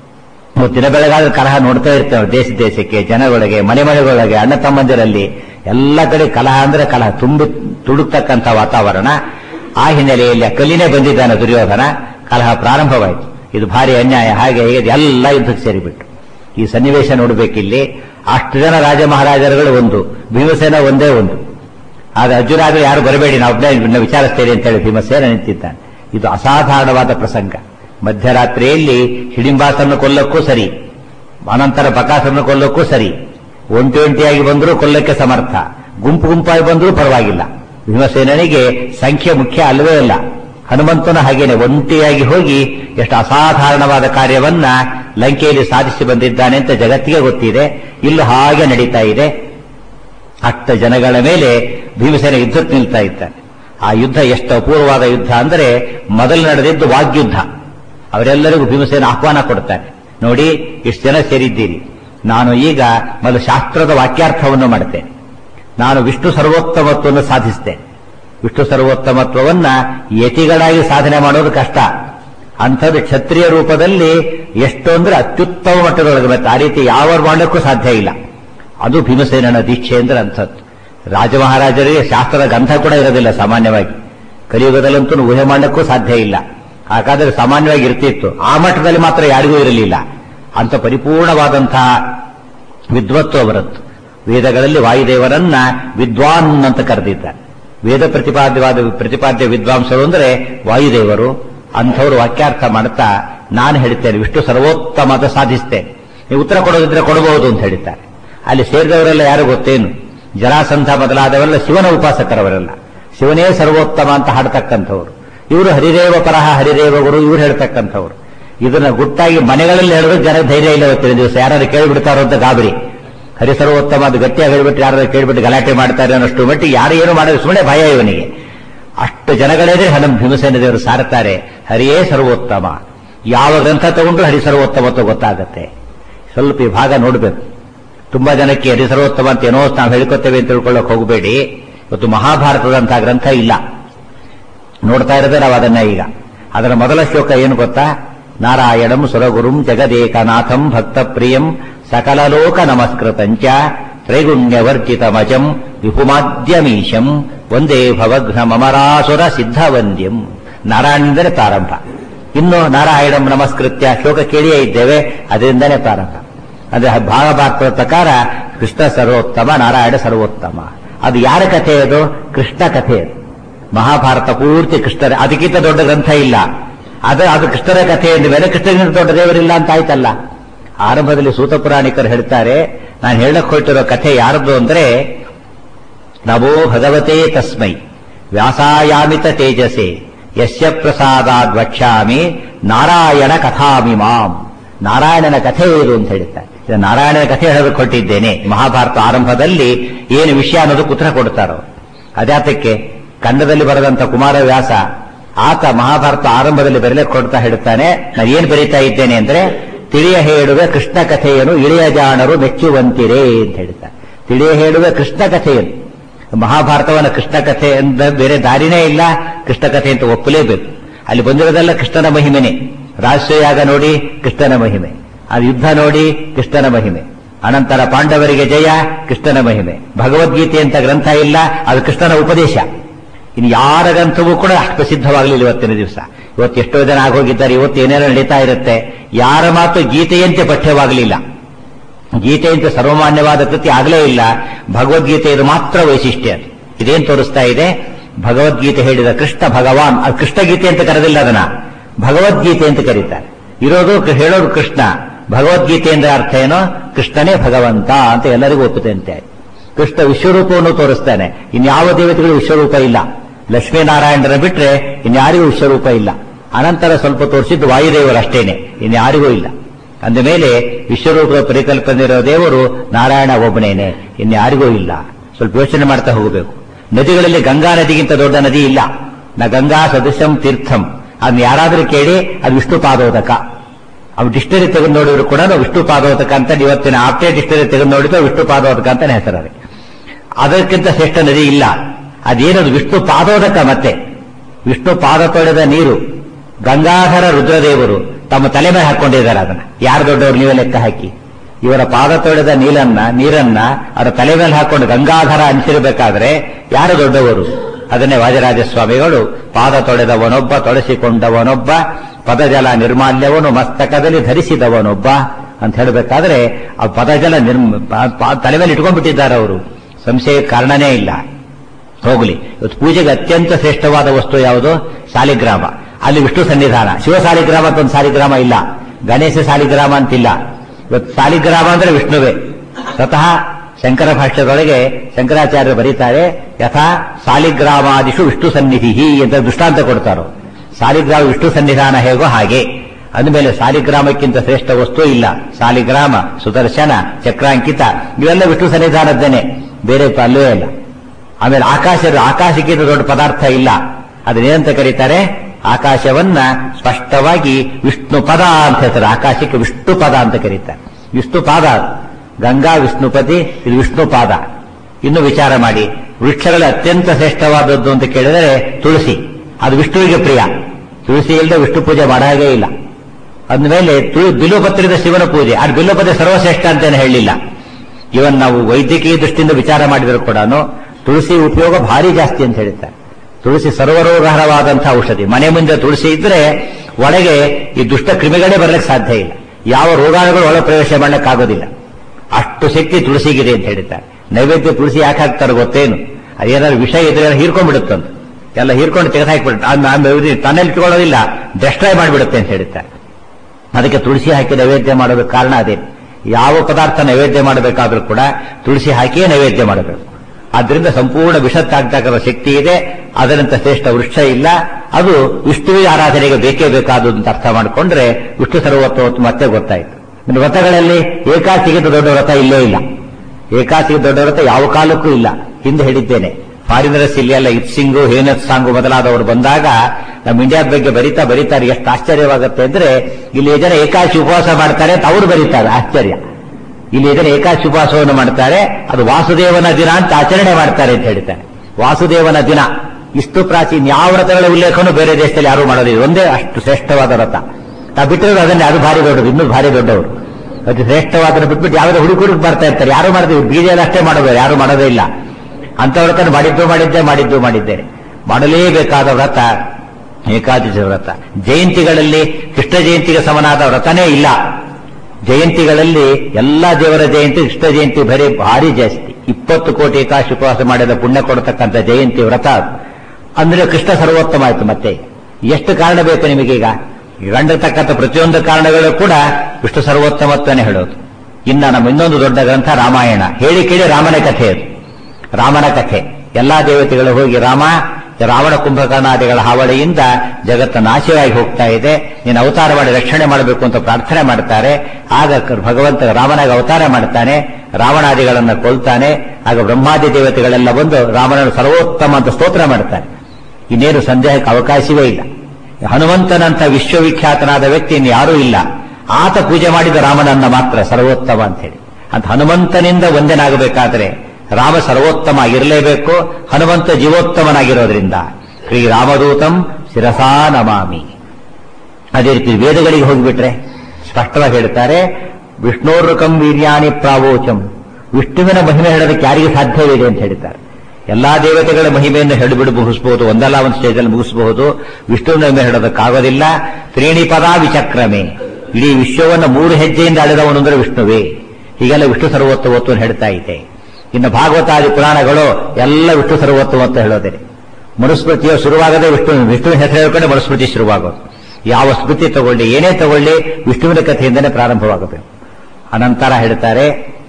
ದಿನ ಬೆಳಗಾದ್ರೆ ಕಲಹ ನೋಡ್ತಾ ಇರ್ತೇವೆ ದೇಶ ದೇಶಕ್ಕೆ ಜನಗಳಿಗೆ ಮನೆ ಮನೆಗಳೊಳಗೆ ಅಣ್ಣ ತಮ್ಮಂದಿರಲ್ಲಿ ಎಲ್ಲ ಕಡೆ ಕಲಹ ಅಂದ್ರೆ ಕಲಹ ತುಂಬಿ ತುಡುಕ್ತಕ್ಕಂಥ ವಾತಾವರಣ ಆ ಹಿನ್ನೆಲೆಯಲ್ಲಿ ಆ ಕಲ್ಲಿನೇ ಬಂದಿದ್ದಾನೆ ದುರ್ಯೋಧನ ಕಲಹ ಪ್ರಾರಂಭವಾಯಿತು ಇದು ಭಾರಿ ಅನ್ಯಾಯ ಹಾಗೆ ಹೀಗೆ ಎಲ್ಲ ಯುದ್ಧಕ್ಕೆ ಸೇರಿಬಿಟ್ಟು ಈ ಸನ್ನಿವೇಶ ನೋಡಬೇಕಿಲ್ಲಿ ಅಷ್ಟು ಜನ ರಾಜ ಮಹಾರಾಜರುಗಳು ಒಂದು ಭೀಮಸೇನ ಒಂದೇ ಒಂದು ಆದ್ರೆ ಅರ್ಜುನಾದ್ರೆ ಯಾರು ಬರಬೇಡಿ ನಾವು ಒಬ್ಬನೇ ವಿಚಾರಿಸ್ತೇನೆ ಅಂತ ಹೇಳಿ ಭೀಮಸೇನ ನಿಂತಿದ್ದಾನೆ ಇದು ಅಸಾಧಾರಣವಾದ ಪ್ರಸಂಗ ಮಧ್ಯರಾತ್ರಿಯಲ್ಲಿ ಹಿಡಿಂಬಾಸನ್ನು ಕೊಲ್ಲಕ್ಕೂ ಸರಿ ಅನಂತರ ಬಕಾಸನ್ನು ಕೊಲ್ಲಕ್ಕೂ ಸರಿ ಒಂಟಿ ಒಂಟಿಯಾಗಿ ಬಂದರೂ ಕೊಲ್ಲಕ್ಕೆ ಸಮರ್ಥ ಗುಂಪು ಗುಂಪಾಗಿ ಬಂದರೂ ಪರವಾಗಿಲ್ಲ ಭೀಮಸೇನಿಗೆ ಸಂಖ್ಯೆ ಮುಖ್ಯ ಅಲ್ಲವೇ ಇಲ್ಲ ಹನುಮಂತನ ಹಾಗೇನೆ ಒಂಟಿಯಾಗಿ ಹೋಗಿ ಎಷ್ಟು ಅಸಾಧಾರಣವಾದ ಕಾರ್ಯವನ್ನ ಲಂಕೆಯಲ್ಲಿ ಸಾಧಿಸಿ ಬಂದಿದ್ದಾನೆ ಅಂತ ಜಗತ್ತಿಗೆ ಗೊತ್ತಿದೆ ಇಲ್ಲೂ ಹಾಗೆ ನಡೀತಾ ಇದೆ ಅಷ್ಟ ಜನಗಳ ಮೇಲೆ ಭೀಮಸೇನ ಯುದ್ಧಕ್ಕೆ ನಿಲ್ತಾ ಇದ್ದಾನೆ ಆ ಯುದ್ಧ ಎಷ್ಟು ಅಪೂರ್ವವಾದ ಯುದ್ಧ ಅಂದರೆ ಮೊದಲು ನಡೆದಿದ್ದು ವಾಗ್ಯುದ್ಧ ಅವರೆಲ್ಲರಿಗೂ ಭೀಮಸೇನ ಆಹ್ವಾನ ಕೊಡ್ತಾರೆ ನೋಡಿ ಇಷ್ಟು ಜನ ಸೇರಿದ್ದೀರಿ ನಾನು ಈಗ ಮೊದಲು ಶಾಸ್ತ್ರದ ವಾಕ್ಯಾರ್ಥವನ್ನು ಮಾಡ್ತೇನೆ ನಾನು ವಿಷ್ಣು ಸರ್ವೋತ್ತಮತ್ವವನ್ನು ಸಾಧಿಸ್ತೇನೆ ವಿಷ್ಣು ಸರ್ವೋತ್ತಮತ್ವವನ್ನ ಯತಿಗಳಾಗಿ ಸಾಧನೆ ಮಾಡೋದು ಕಷ್ಟ ಅಂಥದ್ದು ಕ್ಷತ್ರಿಯ ರೂಪದಲ್ಲಿ ಎಷ್ಟು ಅಂದ್ರೆ ಅತ್ಯುತ್ತಮ ಮಟ್ಟದೊಳಗೆ ಮತ್ತೆ ಆ ರೀತಿ ಯಾವ ಮಾಡಕ್ಕೂ ಸಾಧ್ಯ ಇಲ್ಲ ಅದು ಭೀಮಸೇನನ ದೀಕ್ಷೆ ಅಂದ್ರೆ ಅಂಥದ್ದು ರಾಜಮಹಾರಾಜರಿಗೆ ಶಾಸ್ತ್ರದ ಗಂಧ ಕೂಡ ಇರೋದಿಲ್ಲ ಸಾಮಾನ್ಯವಾಗಿ ಕಲಿಯುಗದಲ್ಲಂತೂ ಊಹೆ ಮಾಡಕ್ಕೂ ಸಾಧ್ಯ ಇಲ್ಲ ಹಾಗಾದ್ರೆ ಸಾಮಾನ್ಯವಾಗಿ ಇರ್ತಿತ್ತು ಆ ಮಟ್ಟದಲ್ಲಿ ಮಾತ್ರ ಯಾರಿಗೂ ಇರಲಿಲ್ಲ ಅಂತ ಪರಿಪೂರ್ಣವಾದಂತಹ ವಿದ್ವತ್ತು ಅವರದ್ದು ವೇದಗಳಲ್ಲಿ ವಾಯುದೇವರನ್ನ ವಿದ್ವಾನ್ ಅಂತ ಕರೆದಿದ್ದಾರೆ ವೇದ ಪ್ರತಿಪಾದ್ಯವಾದ ಪ್ರತಿಪಾದ್ಯ ವಿದ್ವಾಂಸರು ಅಂದ್ರೆ ವಾಯುದೇವರು ಅಂಥವ್ರು ವಾಕ್ಯಾರ್ಥ ಮಾಡ್ತಾ ನಾನು ಹೇಳ್ತೇನೆ ವಿಷ್ಣು ಸರ್ವೋತ್ತಮದ ಸಾಧಿಸ್ತೇನೆ ನೀವು ಉತ್ತರ ಕೊಡೋದಿದ್ರೆ ಕೊಡಬಹುದು ಅಂತ ಹೇಳ್ತಾರೆ ಅಲ್ಲಿ ಸೇರಿದವರೆಲ್ಲ ಯಾರು ಗೊತ್ತೇನು ಜರಾಸಂಧ ಮೊದಲಾದವರೆಲ್ಲ ಶಿವನ ಉಪಾಸಕರವರೆಲ್ಲ ಶಿವನೇ ಸರ್ವೋತ್ತಮ ಅಂತ ಹಾಡ್ತಕ್ಕಂಥವ್ರು ಇವರು ಹರಿದೇವ ಪರಹ ಹರಿದೇವ ಗುರು ಇವ್ರು ಹೇಳ್ತಕ್ಕಂಥವ್ರು ಇದನ್ನ ಗುಟ್ಟಾಗಿ ಮನೆಗಳಲ್ಲಿ ಹೇಳಿದ್ರೆ ಜನ ಧೈರ್ಯ ಇಲ್ಲ ಇವತ್ತಿನ ದಿವಸ ಯಾರು ಕೇಳಿಬಿಡ್ತಾರೋ ಅಂತ ಗಾಬರಿ ಹರಿ ಸರ್ವೋತ್ತಮ ಅದು ಗಟ್ಟಿಯಾಗಿ ಹೇಳಿಬಿಟ್ಟು ಯಾರು ಕೇಳಿಬಿಟ್ಟು ಗಲಾಟೆ ಮಾಡ್ತಾರೆ ಅನ್ನೋಷ್ಟು ಮಟ್ಟಿಗೆ ಯಾರು ಏನು ಮಾಡಿದ್ರೆ ಸುಮ್ಮನೆ ಭಯ ಇವನಿಗೆ ಅಷ್ಟು ಜನಗಳೇ ಹನಂ ಭೀಮಸೇನ ದೇವರು ಸಾರ್ತಾರೆ ಹರಿಯೇ ಸರ್ವೋತ್ತಮ ಯಾವ ಗ್ರಂಥ ತಗೊಂಡ್ರು ಹರಿ ಸರ್ವೋತ್ತಮ ಅಂತ ಗೊತ್ತಾಗತ್ತೆ ಸ್ವಲ್ಪ ಈ ಭಾಗ ನೋಡ್ಬೇಕು ತುಂಬಾ ಜನಕ್ಕೆ ಹರಿ ಸರ್ವೋತ್ತಮ ಅಂತ ಏನೋ ನಾವು ಹೇಳ್ಕೊತೇವೆ ಅಂತ ತಿಳ್ಕೊಳ್ಳೋಕೆ ಹೋಗಬೇಡಿ ಇವತ್ತು ಮಹಾಭಾರತದಂತಹ ಗ್ರಂಥ ಇಲ್ಲ ನೋಡ್ತಾ ಇರೋದೇ ನಾವು ಅದನ್ನ ಈಗ ಅದರ ಮೊದಲ ಶ್ಲೋಕ ಏನು ಗೊತ್ತಾ ನಾರಾಯಣಂ ಸುರಗುರುಂ ಜಗದೇಕನಾಥಂ ಭಕ್ತ ಪ್ರಿಯಂ ಸಕಲಲೋಕ ನಮಸ್ಕೃತಂಚ ತ್ರೈಗುಣ್ಯವರ್ಜಿತಮಜಂ ವಿಪುಮಾದ್ಯಮೀಶಂ ಒಂದೇ ಭವಘ್ನಮರಾಸುರ ಸಿದ್ಧವಂದ್ಯಂ ನಾರಾಯಣದಿಂದಲೇ ಪ್ರಾರಂಭ ಇನ್ನು ನಾರಾಯಣಂ ನಮಸ್ಕೃತ್ಯ ಶ್ಲೋಕ ಕೇಳಿಯೇ ಇದ್ದೇವೆ ಅದರಿಂದಲೇ ಪ್ರಾರಂಭ ಅಂದ್ರೆ ಭಾಗಭಾರತದ ಪ್ರಕಾರ ಕೃಷ್ಣ ಸರ್ವೋತ್ತಮ ನಾರಾಯಣ ಸರ್ವೋತ್ತಮ ಅದು ಯಾರ ಕಥೆ ಅದು ಕೃಷ್ಣ ಕಥೆ ಅದು ಮಹಾಭಾರತ ಪೂರ್ತಿ ಕೃಷ್ಣರ ಅದಕ್ಕಿಂತ ದೊಡ್ಡ ಗ್ರಂಥ ಇಲ್ಲ ಅದು ಅದು ಕೃಷ್ಣರ ಕಥೆ ಎಂದ ಮೇಲೆ ಕೃಷ್ಣನಿಂದ ದೊಡ್ಡ ದೇವರಿಲ್ಲ ಅಂತ ಆಯ್ತಲ್ಲ ಆರಂಭದಲ್ಲಿ ಸೂತ ಪುರಾಣಿಕರು ಹೇಳ್ತಾರೆ ನಾನು ಹೇಳಕ್ ಹೊರಟಿರೋ ಕಥೆ ಯಾರದ್ದು ಅಂದ್ರೆ ನವೋ ಭಗವತೆ ತಸ್ಮೈ ವ್ಯಾಸಾಯಾಮಿತ ತೇಜಸೆ ಯಸ್ಯ ಪ್ರಸಾದಾದ್ ವಕ್ಷ್ಯಾಮಿ ನಾರಾಯಣ ಕಥಾಮಿಮಾಂ ನಾರಾಯಣನ ಕಥೆ ಇದು ಅಂತ ಹೇಳ್ತಾರೆ ಇದು ನಾರಾಯಣನ ಕಥೆ ಹೇಳೋದಕ್ಕೆ ಕೊಟ್ಟಿದ್ದೇನೆ ಮಹಾಭಾರತ ಆರಂಭದಲ್ಲಿ ಏನು ವಿಷಯ ಅನ್ನೋದಕ್ಕೆ ಉತ್ತರ ಕೊಡ್ತಾರೋ ಅದ್ಯಾತಕ್ಕೆ ಕನ್ನಡದಲ್ಲಿ ಬರೆದಂತ ಕುಮಾರವ್ಯಾಸ ಆತ ಮಹಾಭಾರತ ಆರಂಭದಲ್ಲಿ ಬರಲಿಕ್ಕೆ ಕೊಡ್ತಾ ಹೇಳ್ತಾನೆ ನಾನು ಏನ್ ಬರೀತಾ ಇದ್ದೇನೆ ಅಂದ್ರೆ ತಿಳಿಯ ಹೇಳುವ ಕೃಷ್ಣ ಕಥೆಯನ್ನು ಇಳಿಯ ಜಾಣರು ಮೆಚ್ಚುವಂತಿರೇ ಅಂತ ಹೇಳ್ತಾರೆ ತಿಳಿಯ ಹೇಳುವ ಕೃಷ್ಣ ಕಥೆಯನ್ನು ಮಹಾಭಾರತವನ್ನ ಕೃಷ್ಣ ಕಥೆ ಎಂದ ಬೇರೆ ದಾರಿನೇ ಇಲ್ಲ ಕೃಷ್ಣ ಕಥೆ ಅಂತ ಒಪ್ಪಲೇಬೇಕು ಅಲ್ಲಿ ಬಂದಿರೋದೆಲ್ಲ ಕೃಷ್ಣನ ಮಹಿಮೆನೆ ರಾಷ್ಟ್ರೀಯಾಗ ನೋಡಿ ಕೃಷ್ಣನ ಮಹಿಮೆ ಅದು ಯುದ್ಧ ನೋಡಿ ಕೃಷ್ಣನ ಮಹಿಮೆ ಅನಂತರ ಪಾಂಡವರಿಗೆ ಜಯ ಕೃಷ್ಣನ ಮಹಿಮೆ ಭಗವದ್ಗೀತೆ ಅಂತ ಗ್ರಂಥ ಇಲ್ಲ ಅದು ಕೃಷ್ಣನ ಉಪದೇಶ ಇನ್ನು ಯಾರ ಗ್ರಂಥವೂ ಕೂಡ ಅಷ್ಟು ಪ್ರಸಿದ್ಧವಾಗಲಿಲ್ಲ ಇವತ್ತಿನ ದಿವಸ ಇವತ್ತು ಎಷ್ಟೋ ಜನ ಆಗೋಗಿದ್ದಾರೆ ಇವತ್ತು ಏನೇನೋ ನಡೀತಾ ಇರುತ್ತೆ ಯಾರ ಮಾತು ಗೀತೆಯಂತೆ ಪಠ್ಯವಾಗಲಿಲ್ಲ ಗೀತೆಯಂತೆ ಸರ್ವಮಾನ್ಯವಾದ ಕೃತಿ ಆಗಲೇ ಇಲ್ಲ ಭಗವದ್ಗೀತೆ ಇದು ಮಾತ್ರ ವೈಶಿಷ್ಟ್ಯ ಅದು ಇದೇನ್ ತೋರಿಸ್ತಾ ಇದೆ ಭಗವದ್ಗೀತೆ ಹೇಳಿದ ಕೃಷ್ಣ ಭಗವಾನ್ ಅದು ಕೃಷ್ಣ ಗೀತೆ ಅಂತ ಕರೆದಿಲ್ಲ ಅದನ್ನ ಭಗವದ್ಗೀತೆ ಅಂತ ಕರೀತಾರೆ ಇರೋದು ಹೇಳೋದು ಕೃಷ್ಣ ಭಗವದ್ಗೀತೆ ಅಂದ್ರೆ ಅರ್ಥ ಏನೋ ಕೃಷ್ಣನೇ ಭಗವಂತ ಅಂತ ಎಲ್ಲರಿಗೂ ಒಪ್ಪುತ್ತಂತೆ ಕೃಷ್ಣ ವಿಶ್ವರೂಪವನ್ನು ತೋರಿಸ್ತಾನೆ ಇನ್ಯಾವ ದೇವತೆಗಳು ವಿಶ್ವರೂಪ ಇಲ್ಲ ಲಕ್ಷ್ಮೀನಾರಾಯಣರ ಬಿಟ್ರೆ ಇನ್ಯಾರಿಗೂ ವಿಶ್ವರೂಪ ಇಲ್ಲ ಅನಂತರ ಸ್ವಲ್ಪ ತೋರಿಸಿದ್ದು ವಾಯುದೇವರು ಅಷ್ಟೇನೆ ಇನ್ಯಾರಿಗೂ ಇಲ್ಲ ಅಂದ ಮೇಲೆ ವಿಶ್ವರೂಪದ ಪರಿಕಲ್ಪನೆ ಇರೋ ದೇವರು ನಾರಾಯಣ ಒಬ್ಬನೇನೆ ಇನ್ಯಾರಿಗೂ ಇಲ್ಲ ಸ್ವಲ್ಪ ಯೋಚನೆ ಮಾಡ್ತಾ ಹೋಗಬೇಕು ನದಿಗಳಲ್ಲಿ ಗಂಗಾ ನದಿಗಿಂತ ದೊಡ್ಡ ನದಿ ಇಲ್ಲ ನ ಗಂಗಾ ಸದೃಶಂ ತೀರ್ಥಂ ಅದನ್ನ ಯಾರಾದ್ರೂ ಕೇಳಿ ಅದು ವಿಷ್ಣು ಪಾದೋದಕ ಅವು ಡಿಕ್ಷನರಿ ತೆಗೆದು ನೋಡಿದ್ರು ಕೂಡ ವಿಷ್ಣು ಪಾದೋದಕ ಅಂತ ಇವತ್ತಿನ ಆಪ್ಟೇ ಡಿಕ್ಷನರಿ ತೆಗೆದು ನೋಡಿದ್ರು ವಿಷ್ಣು ಪಾದೋದಕ ಅಂತಾನೆ ಹೆಸರು ಅದಕ್ಕೆ ಅದಕ್ಕಿಂತ ಶ್ರೇಷ್ಠ ನದಿ ಇಲ್ಲ ಅದೇನದು ವಿಷ್ಣು ಪಾದೋದಕ ಮತ್ತೆ ವಿಷ್ಣು ಪಾದ ತೊಳೆದ ನೀರು ಗಂಗಾಧರ ರುದ್ರದೇವರು ತಮ್ಮ ತಲೆ ಮೇಲೆ ಹಾಕೊಂಡಿದ್ದಾರೆ ಅದನ್ನ ಯಾರು ದೊಡ್ಡವರು ನೀವೇ ಲೆಕ್ಕ ಹಾಕಿ ಇವರ ಪಾದ ತೊಳೆದ ನೀಲನ್ನ ನೀರನ್ನ ಅವರ ತಲೆ ಮೇಲೆ ಹಾಕೊಂಡು ಗಂಗಾಧರ ಅನಿಸಿರಬೇಕಾದ್ರೆ ಯಾರು ದೊಡ್ಡವರು ಅದನ್ನೇ ವಾಜರಾಜ ಸ್ವಾಮಿಗಳು ಪಾದ ತೊಳೆದವನೊಬ್ಬ ತೊಳಸಿಕೊಂಡವನೊಬ್ಬ ಪದಜಲ ನಿರ್ಮಾಲ್ಯವನ್ನು ಮಸ್ತಕದಲ್ಲಿ ಧರಿಸಿದವನೊಬ್ಬ ಅಂತ ಹೇಳಬೇಕಾದ್ರೆ ಆ ಪದಜಲ ನಿರ್ಮ ತಲೆ ಮೇಲೆ ಇಟ್ಕೊಂಡ್ಬಿಟ್ಟಿದ್ದಾರೆ ಅವರು ಸಂಶಯ ಕಾರಣನೇ ಇಲ್ಲ ಹೋಗಲಿ ಇವತ್ತು ಪೂಜೆಗೆ ಅತ್ಯಂತ ಶ್ರೇಷ್ಠವಾದ ವಸ್ತು ಯಾವುದು ಸಾಲಿಗ್ರಾಮ ಅಲ್ಲಿ ವಿಷ್ಣು ಸನ್ನಿಧಾನ ಶಿವ ಸಾಲಿಗ್ರಾಮ ಅಂತ ಒಂದು ಸಾಲಿಗ್ರಾಮ ಇಲ್ಲ ಗಣೇಶ ಸಾಲಿಗ್ರಾಮ ಅಂತಿಲ್ಲ ಇವತ್ತು ಸಾಲಿಗ್ರಾಮ ಅಂದ್ರೆ ವಿಷ್ಣುವೇ ಸ್ವತಃ ಶಂಕರ ಭಾಷ್ಯದೊಳಗೆ ಶಂಕರಾಚಾರ್ಯರು ಬರೀತಾರೆ ಯಥಾ ಸಾಲಿಗ್ರಾಮಾದಿಶು ವಿಷ್ಣು ಸನ್ನಿಧಿ ಅಂತ ದೃಷ್ಟಾಂತ ಕೊಡ್ತಾರೋ ಸಾಲಿಗ್ರಾಮ ವಿಷ್ಣು ಸನ್ನಿಧಾನ ಹೇಗೋ ಹಾಗೆ ಅಂದಮೇಲೆ ಸಾಲಿಗ್ರಾಮಕ್ಕಿಂತ ಶ್ರೇಷ್ಠ ವಸ್ತು ಇಲ್ಲ ಸಾಲಿಗ್ರಾಮ ಸುದರ್ಶನ ಚಕ್ರಾಂಕಿತ ಇವೆಲ್ಲ ವಿಷ್ಣು ಸನ್ನಿಧಾನದ್ದೇನೆ ಬೇರೆ ಅಲ್ಲವೇ ಇಲ್ಲ ಆಮೇಲೆ ಆಕಾಶ ಆಕಾಶಕ್ಕಿಂತ ದೊಡ್ಡ ಪದಾರ್ಥ ಇಲ್ಲ ಅದನ್ನೇನಂತ ಕರೀತಾರೆ ಆಕಾಶವನ್ನ ಸ್ಪಷ್ಟವಾಗಿ ವಿಷ್ಣು ಪದ ಅಂತ ಹೇಳ್ತಾರೆ ಆಕಾಶಕ್ಕೆ ವಿಷ್ಣು ಪದ ಅಂತ ಕರೀತಾರೆ ವಿಷ್ಣು ಪಾದ ಗಂಗಾ ವಿಷ್ಣುಪತಿ ಇದು ವಿಷ್ಣು ಪಾದ ಇನ್ನು ವಿಚಾರ ಮಾಡಿ ವೃಕ್ಷಗಳ ಅತ್ಯಂತ ಶ್ರೇಷ್ಠವಾದದ್ದು ಅಂತ ಕೇಳಿದರೆ ತುಳಸಿ ಅದು ವಿಷ್ಣುವಿಗೆ ಪ್ರಿಯ ತುಳಸಿ ಇಲ್ಲದೆ ವಿಷ್ಣು ಪೂಜೆ ಮಾಡಾಗೇ ಇಲ್ಲ ಅಂದಮೇಲೆ ತು- ಬಿಲ್ವಪತ್ರದ ಶಿವನ ಪೂಜೆ ಅದು ಬಿಲ್ವಪತ್ರೆ ಸರ್ವಶ್ರೇಷ್ಠ ಅಂತೇನು ಹೇಳಿಲ್ಲ ಇವನ್ ನಾವು ವೈದ್ಯಕೀಯ ದೃಷ್ಟಿಯಿಂದ ವಿಚಾರ ಮಾಡಿದ್ರು ಕೂಡ ತುಳಸಿ ಉಪಯೋಗ ಭಾರಿ ಜಾಸ್ತಿ ಅಂತ ಹೇಳ್ತಾರೆ ತುಳಸಿ ಸರ್ವರೋಗಹರವಾದಂತಹ ಔಷಧಿ ಮನೆ ಮುಂದೆ ತುಳಸಿ ಇದ್ರೆ ಒಳಗೆ ಈ ದುಷ್ಟ ಕ್ರಿಮಿಗಳೇ ಬರಲಿಕ್ಕೆ ಸಾಧ್ಯ ಇಲ್ಲ ಯಾವ ರೋಗಾಣುಗಳು ಒಳ ಪ್ರವೇಶ ಮಾಡಲಿಕ್ಕಾಗೋದಿಲ್ಲ ಅಷ್ಟು ಶಕ್ತಿ ತುಳಸಿಗಿದೆ ಅಂತ ಹೇಳ್ತಾರೆ ನೈವೇದ್ಯ ತುಳಸಿ ಯಾಕೆ ಹಾಕ್ತಾರೆ ಗೊತ್ತೇನು ಅದೇನಾದ್ರು ವಿಷ ಇದ್ರೆ ಹೀರ್ಕೊಂಡ್ಬಿಡುತ್ತಂತ ಎಲ್ಲ ಹೀರ್ಕೊಂಡು ತೆಗೆದು ಹಾಕಿಬಿಡುತ್ತೆ ತನ್ನಲ್ಲಿ ಇಟ್ಕೊಳ್ಳೋದಿಲ್ಲ ಡೆಸ್ಟ್ರಾಯ್ ಮಾಡಿಬಿಡುತ್ತೆ ಅಂತ ಹೇಳ್ತಾರೆ ಅದಕ್ಕೆ ತುಳಸಿ ಹಾಕಿ ನೈವೇದ್ಯ ಮಾಡೋದಕ್ಕೆ ಕಾರಣ ಅದೇ ಯಾವ ಪದಾರ್ಥ ನೈವೇದ್ಯ ಮಾಡಬೇಕಾದ್ರೂ ಕೂಡ ತುಳಸಿ ಹಾಕಿಯೇ ನೈವೇದ್ಯ ಮಾಡಬೇಕು ಆದ್ರಿಂದ ಸಂಪೂರ್ಣ ವಿಷತ್ತಾಗ್ತಕ್ಕಂಥ ಶಕ್ತಿ ಇದೆ ಅದರಂತ ಶ್ರೇಷ್ಠ ವೃಕ್ಷ ಇಲ್ಲ ಅದು ವಿಷ್ಣುವಿನ ಆರಾಧನೆಗೆ ಬೇಕೇ ಬೇಕಾದದ್ದು ಅಂತ ಅರ್ಥ ಮಾಡಿಕೊಂಡ್ರೆ ವಿಷ್ಣು ಸರ್ವತ್ವ ಮತ್ತೆ ಗೊತ್ತಾಯ್ತು ಇನ್ನು ವ್ರತಗಳಲ್ಲಿ ಏಕಾಸಿಗೆ ದೊಡ್ಡ ವ್ರತ ಇಲ್ಲೇ ಇಲ್ಲ ಏಕಾಸಿಗೆ ದೊಡ್ಡ ವ್ರತ ಯಾವ ಕಾಲಕ್ಕೂ ಇಲ್ಲ ಹಿಂದೆ ಹೇಳಿದ್ದೇನೆ ಫಾರಿನರ್ಸ್ ಇಲ್ಲಿ ಎಲ್ಲ ಇತ್ಸಿಂಗು ಹೇನತ್ ಸಾಂಗು ಮೊದಲಾದವರು ಬಂದಾಗ ನಮ್ಮ ಇಂಡಿಯಾದ ಬಗ್ಗೆ ಬರಿತಾ ಬರೀತಾರೆ ಎಷ್ಟು ಆಶ್ಚರ್ಯವಾಗುತ್ತೆ ಅಂದ್ರೆ ಇಲ್ಲಿ ಜನ ಏಕಾಶಿ ಉಪವಾಸ ಮಾಡ್ತಾರೆ ಅಂತ ಅವರು ಬರೀತಾರೆ ಆಶ್ಚರ್ಯ ಇಲ್ಲಿ ಜನ ಏಕಾಶಿ ಉಪವಾಸವನ್ನು ಮಾಡ್ತಾರೆ ಅದು ವಾಸುದೇವನ ದಿನ ಅಂತ ಆಚರಣೆ ಮಾಡ್ತಾರೆ ಅಂತ ಹೇಳ್ತಾರೆ ವಾಸುದೇವನ ದಿನ ಇಷ್ಟು ಪ್ರಾಚೀನ ಯಾವ ವ್ರತಗಳ ಉಲ್ಲೇಖನೂ ಬೇರೆ ದೇಶದಲ್ಲಿ ಯಾರು ಮಾಡೋದಿಲ್ಲ ಒಂದೇ ಅಷ್ಟು ಶ್ರೇಷ್ಠವಾದ ವ್ರತ ನಾವು ಬಿಟ್ಟಿರೋದು ಅದನ್ನೇ ಅದು ಭಾರಿ ದೊಡ್ಡದು ಇನ್ನೂ ಭಾರಿ ದೊಡ್ಡವರು ಅತಿ ಶ್ರೇಷ್ಠವಾದನ್ನು ಬಿಟ್ಬಿಟ್ಟು ಯಾವುದೇ ಹುಡುಗ ಹುಡುಗ ಬರ್ತಾ ಇರ್ತಾರೆ ಯಾರು ಮಾಡಿದ್ರು ಬೀಜದಲ್ಲಿ ಅಷ್ಟೇ ಮಾಡೋದು ಯಾರು ಮಾಡೋದೇ ಇಲ್ಲ ಅಂತ ವ್ರತ ಮಾಡಿದ್ದು ಮಾಡಿದ್ದೆ ಮಾಡಿದ್ದು ಮಾಡಿದ್ದೇನೆ ಮಾಡಲೇಬೇಕಾದ ವ್ರತ ಏಕಾದಶಿ ವ್ರತ ಜಯಂತಿಗಳಲ್ಲಿ ಕೃಷ್ಣ ಜಯಂತಿಗೆ ಸಮನಾದ ವ್ರತನೇ ಇಲ್ಲ ಜಯಂತಿಗಳಲ್ಲಿ ಎಲ್ಲಾ ದೇವರ ಜಯಂತಿ ಕೃಷ್ಣ ಜಯಂತಿ ಬರೀ ಭಾರಿ ಜಾಸ್ತಿ ಇಪ್ಪತ್ತು ಕೋಟಿ ಏಕಾಶಿ ಉಪವಾಸ ಮಾಡಿದ ಪುಣ್ಯ ಕೊಡತಕ್ಕಂಥ ಜಯಂತಿ ವ್ರತ ಅದು. ಅಂದ್ರೆ ಕೃಷ್ಣ ಸರ್ವೋತ್ತಮ ಆಯ್ತು ಮತ್ತೆ ಎಷ್ಟು ಕಾರಣ ಬೇಕು ನಿಮಗೀಗ ಗಂಡಿರ್ತಕ್ಕಂಥ ಪ್ರತಿಯೊಂದು ಕಾರಣಗಳು ಕೂಡ ವಿಷ್ಣು ಸರ್ವೋತ್ತಮತ್ವನೇ ಹೇಳೋದು ಇನ್ನ ನಮ್ಮ ಇನ್ನೊಂದು ದೊಡ್ಡ ಗ್ರಂಥ ರಾಮಾಯಣ ಹೇಳಿ ಕೇಳಿ ರಾಮನ ಕಥೆ ಅದು ರಾಮನ ಕಥೆ ಎಲ್ಲಾ ದೇವತೆಗಳು ಹೋಗಿ ರಾಮ ರಾವಣ ಕುಂಭಕರ್ಣಾದಿಗಳ ಹಾವಳಿಯಿಂದ ಜಗತ್ತ ನಾಶವಾಗಿ ಹೋಗ್ತಾ ಇದೆ ನೀನು ಅವತಾರ ಮಾಡಿ ರಕ್ಷಣೆ ಮಾಡಬೇಕು ಅಂತ ಪ್ರಾರ್ಥನೆ ಮಾಡ್ತಾರೆ ಆಗ ಕ- ಭಗವಂತ ರಾಮನಾಗ ಅವತಾರ ಮಾಡ್ತಾನೆ ರಾವಣಾದಿಗಳನ್ನ ಕೊಲ್ತಾನೆ ಆಗ ಬ್ರಹ್ಮಾದಿ ದೇವತೆಗಳೆಲ್ಲ ಬಂದು ರಾಮನನ್ನು ಸರ್ವೋತ್ತಮ ಅಂತ ಸ್ತೋತ್ರ ಮಾಡ್ತಾರೆ ಇನ್ನೇನು ಸಂದೇಹಕ್ಕೆ ಅವಕಾಶವೇ ಇಲ್ಲ ಹನುಮಂತನಂತ ವಿಶ್ವವಿಖ್ಯಾತನಾದ ವ್ಯಕ್ತಿ ಇನ್ನು ಯಾರೂ ಇಲ್ಲ ಆತ ಪೂಜೆ ಮಾಡಿದ ರಾಮನನ್ನ ಮಾತ್ರ ಸರ್ವೋತ್ತಮ ಅಂತ ಹೇಳಿ ಅಂತ ಹನುಮಂತನಿಂದ ಒಂದೇನಾಗಬೇಕಾದ್ರೆ ರಾಮ ಸರ್ವೋತ್ತಮ ಆಗಿರಲೇಬೇಕು ಹನುಮಂತ ಜೀವೋತ್ತಮನಾಗಿರೋದ್ರಿಂದ ಶ್ರೀ ರಾಮದೂತಂ ಶಿರಸಾ ನಮಾಮಿ ಅದೇ ರೀತಿ ವೇದಗಳಿಗೆ ಹೋಗಿಬಿಟ್ರೆ ಸ್ಪಷ್ಟವಾಗಿ ಹೇಳ್ತಾರೆ ವಿಷ್ಣೋರ್ಕಂ ವೀರ್ಯಾಣಿ ಪ್ರಾವೋಚಂ ವಿಷ್ಣುವಿನ ಮಹಿಮೆ ಹೇಳೋದಕ್ಕೆ ಯಾರಿಗೆ ಸಾಧ್ಯವಿದೆ ಅಂತ ಹೇಳ್ತಾರೆ ಎಲ್ಲಾ ದೇವತೆಗಳ ಮಹಿಮೆಯನ್ನು ಹೇಳಿಬಿಡು ಮುಗಿಸಬಹುದು ಒಂದಲ್ಲ ಒಂದು ಸ್ಟೇಜಲ್ಲಿ ಮುಗಿಸಬಹುದು ವಿಷ್ಣುವಿನ ಮಹಿಮೆ ಹೇಳೋದಕ್ಕಾಗೋದಿಲ್ಲ ತ್ರೀಣಿ ಪದ ವಿಚಕ್ರಮೆ ಇಡೀ ವಿಶ್ವವನ್ನು ಮೂರು ಹೆಜ್ಜೆಯಿಂದ ಅಳೆದವನು ಅಂದ್ರೆ ವಿಷ್ಣುವೇ ಹೀಗೆಲ್ಲ ವಿಷ್ಣು ಸರ್ವೋತ್ತಮತ್ವವನ್ನು ಹೇಳ್ತಾ ಇದೆ ಇನ್ನು ಭಾಗವತಾದಿ ಪುರಾಣಗಳು ಎಲ್ಲ ವಿಷ್ಣು ಸರ್ವೋತ್ತಮ ಅಂತ ಹೇಳೋದೇ ಮನುಸ್ಮೃತಿಯು ಶುರುವಾಗದೆ ವಿಷ್ಣು ವಿಷ್ಣುವಿನ ಹೆಸರು ಹೇಳ್ಕೊಂಡು ಮನುಸ್ಮೃತಿ ಶುರುವಾಗೋದು ಯಾವ ಸ್ಮೃತಿ ತಗೊಳ್ಳಿ ಏನೇ ತಗೊಳ್ಳಿ ವಿಷ್ಣುವಿನ ಕಥೆಯಿಂದನೇ ಪ್ರಾರಂಭವಾಗಬೇಕು ಅನಂತರ ಹೇಳ್ತಾರೆ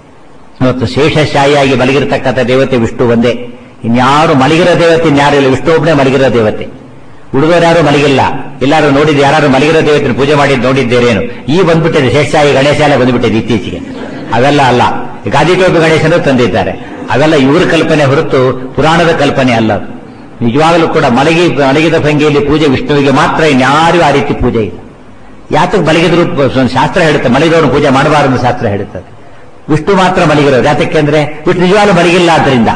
ಇವತ್ತು ಶೇಷಶಾಹಿಯಾಗಿ ಮಲಗಿರತಕ್ಕಂಥ ದೇವತೆ ವಿಷ್ಣು ಒಂದೇ ಇನ್ಯಾರು ಮಲಗಿರೋ ದೇವತೆ ಇನ್ಯಾರು ಇಲ್ಲ ವಿಷ್ಣು ಒಬ್ಬನೇ ಮಲಗಿರೋ ದೇವತೆ ಹುಡುಗರು ಯಾರು ಮಲಗಿಲ್ಲ ಎಲ್ಲಾರು ನೋಡಿದ್ದು ಯಾರು ಮಲಗಿರೋ ದೇವತೆ ಪೂಜೆ ಮಾಡಿದ್ದು ನೋಡಿದ್ದೇರೇನು ಈ ಬಂದ್ಬಿಟ್ಟಿದೆ ಶೇಷಶಾಹಿ ಗಣೇಶ ಎಲ್ಲ ಬಂದ್ಬಿಟ್ಟಿದೆ ಇತ್ತೀಚೆಗೆ ಅವೆಲ್ಲ ಅಲ್ಲ ಗಾದಿಟೋಪಿ ಗಣೇಶನು ತಂದಿದ್ದಾರೆ ಅವೆಲ್ಲ ಇವ್ರ ಕಲ್ಪನೆ ಹೊರತು ಪುರಾಣದ ಕಲ್ಪನೆ ಅಲ್ಲ ಅದು. ನಿಜವಾಗಲೂ ಕೂಡ ಮಲಗಿ ಮಲಗಿದ ಭಂಗಿಯಲ್ಲಿ ಪೂಜೆ ವಿಷ್ಣುವಿಗೆ ಮಾತ್ರ ಇನ್ಯಾರಿಗೂ ಆ ರೀತಿ ಪೂಜೆ ಇಲ್ಲ ಯಾತಕ್ಕೆ ಮಲಗಿದ್ರು ಪ- ಶಾಸ್ತ್ರ ಹೇಳುತ್ತೆ ಮಲಗಿದವರು ಪೂಜೆ ಮಾಡಬಾರದು ಶಾಸ್ತ್ರ ಹೇಳುತ್ತದೆ ವಿಷ್ಣು ಮಾತ್ರ ಮಲಗಿರೋದು ಯಾತಕ್ಕೆ ಅಂದ್ರೆ ವಿಷ್ಣು ನಿಜವಾಗ್ಲೂ ಮಲಗಿಲ್ಲ ಆದ್ರಿಂದ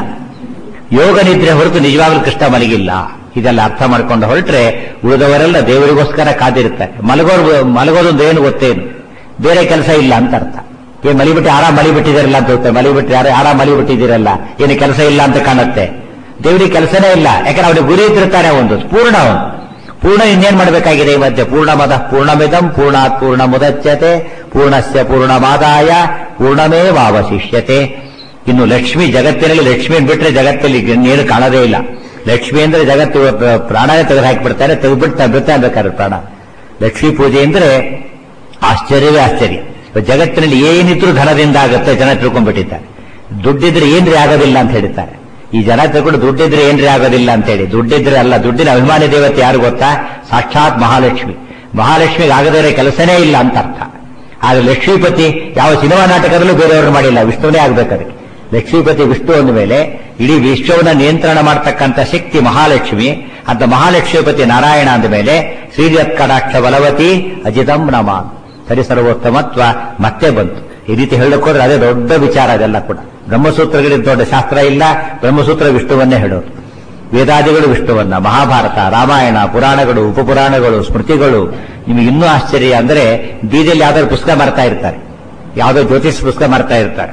ಯೋಗ ನಿದ್ರೆ ಹೊರತು ನಿಜವಾಗ್ಲೂ ಕೃಷ್ಣ ಮಲಗಿಲ್ಲ ಇದೆಲ್ಲ ಅರ್ಥ ಮಾಡ್ಕೊಂಡು ಹೊರಟ್ರೆ ಉಳಿದವರೆಲ್ಲ ದೇವರಿಗೋಸ್ಕರ ಕಾದಿರ್ತಾರೆ ಮಲಗೋರು ಮಲಗೋದೊಂದು ಏನು ಗೊತ್ತೇನು ಬೇರೆ ಕೆಲಸ ಇಲ್ಲ ಅಂತ ಅರ್ಥ ಏನ್ ಮಲಿಬಿಟ್ಟು ಆರಾಮ್ ಮಲಿಬಿಟ್ಟಿದಾರಲ್ಲ ಅಂತ ಹೋಗ್ತಾರೆ ಮಲಿಬಿಟ್ಟು ಯಾರು ಆರಾಮ್ ಮಲಿಬಿಟ್ಟಿದ್ದೀರಲ್ಲ ಏನು ಕೆಲಸ ಇಲ್ಲ ಅಂತ ಕಾಣುತ್ತೆ ದೇವರಿಗೆ ಕೆಲಸನೇ ಇಲ್ಲ ಯಾಕಂದ್ರೆ ಅವನಿಗೆ ಗುರಿ ಇಟ್ಟಿರ್ತಾರೆ ಒಂದು ಪೂರ್ಣ ಅವನು ಪೂರ್ಣ ಇನ್ನೇನ್ ಮಾಡಬೇಕಾಗಿದೆ ಈ ಮಧ್ಯೆ ಪೂರ್ಣಮದ ಪೂರ್ಣಮಿದಂ ಪೂರ್ಣಾತ್ ಪೂರ್ಣ ಮುದಚ್ಯತೆ ಪೂರ್ಣಸ್ಯ ಪೂರ್ಣಮಾದಾಯ ಪೂರ್ಣಮೇವಾವಶಿಷ್ಯತೆ ಇನ್ನು ಲಕ್ಷ್ಮಿ ಜಗತ್ತಿನಲ್ಲಿ ಲಕ್ಷ್ಮಿ ಬಿಟ್ರೆ ಜಗತ್ತಲ್ಲಿ ಇನ್ನೇನು ಕಾಣದೇ ಇಲ್ಲ ಲಕ್ಷ್ಮಿ ಅಂದ್ರೆ ಜಗತ್ತು ಪ್ರ- ಪ್ರಾಣನೇ ತೆಗೆದು ಹಾಕಿಬಿಡ್ತಾರೆ ತೆಗೆದ್ಬಿಡ್ತಾ ಬಿಡ್ತಾ ಬೇಕಾದ್ರೆ ಪ್ರಾಣ ಲಕ್ಷ್ಮೀ ಪೂಜೆ ಅಂದ್ರೆ ಆಶ್ಚರ್ಯವೇ ಆಶ್ಚರ್ಯ ಇವತ್ತು ಜಗತ್ತಿನಲ್ಲಿ ಏನಿದ್ರು ಧನದಿಂದ ಆಗುತ್ತೆ ಜನ ತಿಳ್ಕೊಂಡ್ಬಿಟ್ಟಿದ್ದಾರೆ ದುಡ್ಡಿದ್ರೆ ಏನ್ರಿ ಆಗೋದಿಲ್ಲ ಅಂತ ಹೇಳ್ತಾರೆ ಈ ಜನ ತಿಳ್ಕೊಂಡು ದುಡ್ಡಿದ್ರೆ ಏನ್ರಿ ಆಗೋದಿಲ್ಲ ಅಂತ ಹೇಳಿ ದುಡ್ಡಿದ್ರೆ ಅಲ್ಲ ದುಡ್ಡಿನ ಅಭಿಮಾನಿ ದೇವತೆ ಯಾರು ಗೊತ್ತಾ ಸಾಕ್ಷಾತ್ ಮಹಾಲಕ್ಷ್ಮಿ ಮಹಾಲಕ್ಷ್ಮಿಗೆ ಆಗದೇ ಇರೋ ಕೆಲಸನೇ ಇಲ್ಲ ಅಂತ ಅರ್ಥ ಆದ್ರೆ ಲಕ್ಷ್ಮೀಪತಿ ಯಾವ ಸಿನಿಮಾ ನಾಟಕದಲ್ಲೂ ಬೇರೆಯವರು ಮಾಡಿಲ್ಲ ವಿಷ್ಣುವೇ ಆಗ್ಬೇಕಾದ್ರೆ ಲಕ್ಷ್ಮೀಪತಿ ವಿಷ್ಣು ಅಂದ ಮೇಲೆ ಇಡೀ ವಿಶ್ವವನ್ನ ನಿಯಂತ್ರಣ ಮಾಡತಕ್ಕಂಥ ಶಕ್ತಿ ಮಹಾಲಕ್ಷ್ಮಿ ಅಂತ ಮಹಾಲಕ್ಷ್ಮೀಪತಿ ನಾರಾಯಣ ಅಂದ ಮೇಲೆ ಶ್ರೀಯತ್ಕಟಾಕ್ಷ ಬಲವತಿ ಅಜಿತಂ ನಮ ಸರಿ ಸರ್ವೋತ್ತಮತ್ವ ಮತ್ತೆ ಬಂತು ಈ ರೀತಿ ಹೇಳಕ್ಕೋದ್ರೆ ಅದೇ ದೊಡ್ಡ ವಿಚಾರ ಅದೆಲ್ಲ ಕೂಡ ಬ್ರಹ್ಮಸೂತ್ರಗಳಿಗೆ ದೊಡ್ಡ ಶಾಸ್ತ್ರ ಇಲ್ಲ ಬ್ರಹ್ಮಸೂತ್ರ ವಿಷ್ಣುವನ್ನೇ ಹೇಳೋದು ವೇದಾದಿಗಳು ವಿಷ್ಣುವನ್ನ ಮಹಾಭಾರತ ರಾಮಾಯಣ ಪುರಾಣಗಳು ಉಪಪುರಾಣಗಳು ಸ್ಮೃತಿಗಳು ನಿಮಗೆ ಇನ್ನೂ ಆಶ್ಚರ್ಯ ಅಂದ್ರೆ ಬೀದಿಯಲ್ಲಿ ಯಾವ್ದಾದ್ರು ಪುಸ್ತಕ ಮಾರ್ತಾ ಇರ್ತಾರೆ ಯಾವುದೋ ಜ್ಯೋತಿಷ್ ಪುಸ್ತಕ ಮಾರ್ತಾ ಇರ್ತಾರೆ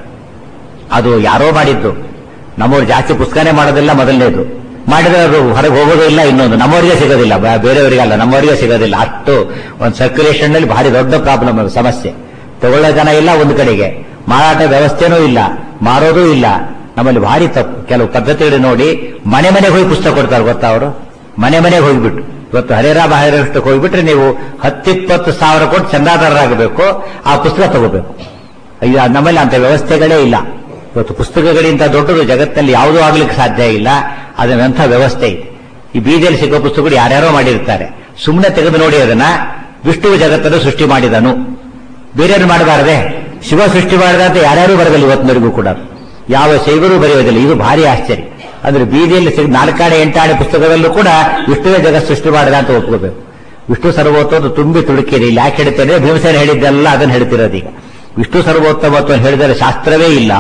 ಅದು ಯಾರೋ ಮಾಡಿದ್ದು ನಮ್ಮವ್ರು ಜಾಸ್ತಿ ಪುಸ್ತಕನೇ ಮಾಡೋದಿಲ್ಲ ಮೊದಲನೇದು ಮಾಡಿದ್ರೆ ಅವರು ಹೊರಗೆ ಹೋಗೋದೇ ಇಲ್ಲ ಇನ್ನೊಂದು ನಮ್ಮವರಿಗೆ ಸಿಗೋದಿಲ್ಲ ಬ- ಬೇರೆಯವರಿಗಲ್ಲ ನಮ್ಮವರಿಗೆ ಸಿಗೋದಿಲ್ಲ ಅಷ್ಟು ಒಂದು ಸರ್ಕ್ಯುಲೇಷನ್ ನಲ್ಲಿ ಭಾರಿ ದೊಡ್ಡ ಪ್ರಾಬ್ಲಮ್ ಅದು ಸಮಸ್ಯೆ ತಗೊಳ್ಳೋ ಜನ ಇಲ್ಲ ಒಂದು ಕಡೆಗೆ ಮಾರಾಟ ವ್ಯವಸ್ಥೆನೂ ಇಲ್ಲ ಮಾರೋದೂ ಇಲ್ಲ ನಮ್ಮಲ್ಲಿ ಭಾರಿ ತಪ್ಪು ಕೆಲವು ಪದ್ಧತಿಗಳು ನೋಡಿ ಮನೆ ಮನೆಗೆ ಹೋಗಿ ಪುಸ್ತಕ ಕೊಡ್ತಾರೆ ಗೊತ್ತಾ ಅವರು ಮನೆ ಮನೆಗೆ ಹೋಗ್ಬಿಟ್ಟು ಇವತ್ತು ಹರೇರಾಮ ಹರೇರಷ್ಟಕ್ಕೆ ಹೋಗ್ಬಿಟ್ರೆ ನೀವು ಹತ್ತಿಪ್ಪತ್ತು ಸಾವಿರ ಕೊಟ್ಟು ಚಂದಾದಾರರಾಗಬೇಕು ಆ ಪುಸ್ತಕ ತಗೋಬೇಕು ಅಯ್ಯೋ ನಮ್ಮಲ್ಲಿ ಅಂತ ವ್ಯವಸ್ಥೆಗಳೇ ಇಲ್ಲ ಇವತ್ತು ಪುಸ್ತಕಗಳಿಂದ ದೊಡ್ಡದು ಜಗತ್ತಲ್ಲಿ ಯಾವುದೂ ಆಗ್ಲಿಕ್ಕೆ ಸಾಧ್ಯ ಇಲ್ಲ ಅದನ್ನಂಥ ವ್ಯವಸ್ಥೆ ಇದೆ ಈ ಬೀದಿಯಲ್ಲಿ ಸಿಗೋ ಪುಸ್ತಕಗಳು ಯಾರ್ಯಾರೋ ಮಾಡಿರ್ತಾರೆ ಸುಮ್ಮನೆ ತೆಗೆದು ನೋಡಿ ಅದನ್ನ ವಿಷ್ಣು ಜಗತ್ತನ್ನು ಸೃಷ್ಟಿ ಮಾಡಿದನು ಬೇರೆಯವರು ಮಾಡಬಾರದೆ ಶಿವ ಸೃಷ್ಟಿ ಮಾಡಿದ ಅಂತ ಯಾರ್ಯಾರು ಬರದಿಲ್ಲ ಇವತ್ತಿನವರೆಗೂ ಕೂಡ ಯಾವ ಶೈವರು ಬರೆಯೋದಿಲ್ಲ ಇದು ಭಾರಿ ಆಶ್ಚರ್ಯ ಅಂದ್ರೆ ಬೀದಿಯಲ್ಲಿ ಸಿಗ ನಾಲ್ಕಾಣೆ ಎಂಟಾಣೆ ಪುಸ್ತಕದಲ್ಲೂ ಕೂಡ ವಿಷ್ಣುವೇ ಜಗತ್ ಸೃಷ್ಟಿ ಮಾಡಿದ ಅಂತ ಒಪ್ಕೋಬೇಕು ವಿಷ್ಣು ಸರ್ವೋತ್ತಮ ತುಂಬಿ ತುಡುಕಿರಿ ಇಲ್ಲಿ ಯಾಕೆ ಹೇಳ್ತೇನೆ ಭೀಮಸೇನ ಹೇಳಿದ್ದೆಲ್ಲ ಅದನ್ನು ಹೇಳ್ತಿರೋದು ಈಗ ವಿಷ್ಣು ಸರ್ವೋತ್ತಮತ್ವ ಹೇಳಿದರೆ ಶಾಸ್ತ್ರವೇ ಇಲ್ಲ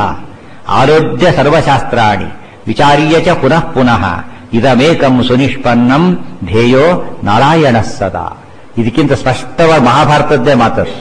ಆರೋಗ್ಯ ಸರ್ವಶಾಸ್ತ್ರಾಣಿ ವಿಚಾರ್ಯ ಚ ಪುನಃ ಪುನಃ ಇದಮೇಕಂ ಸುನಿಷ್ಪನ್ನಂ ಧ್ಯೇಯೋ ನಾರಾಯಣ ಸದಾ ಇದಕ್ಕಿಂತ ಸ್ಪಷ್ಟವಾಗಿ ಮಹಾಭಾರತದ್ದೇ ಮಾತದು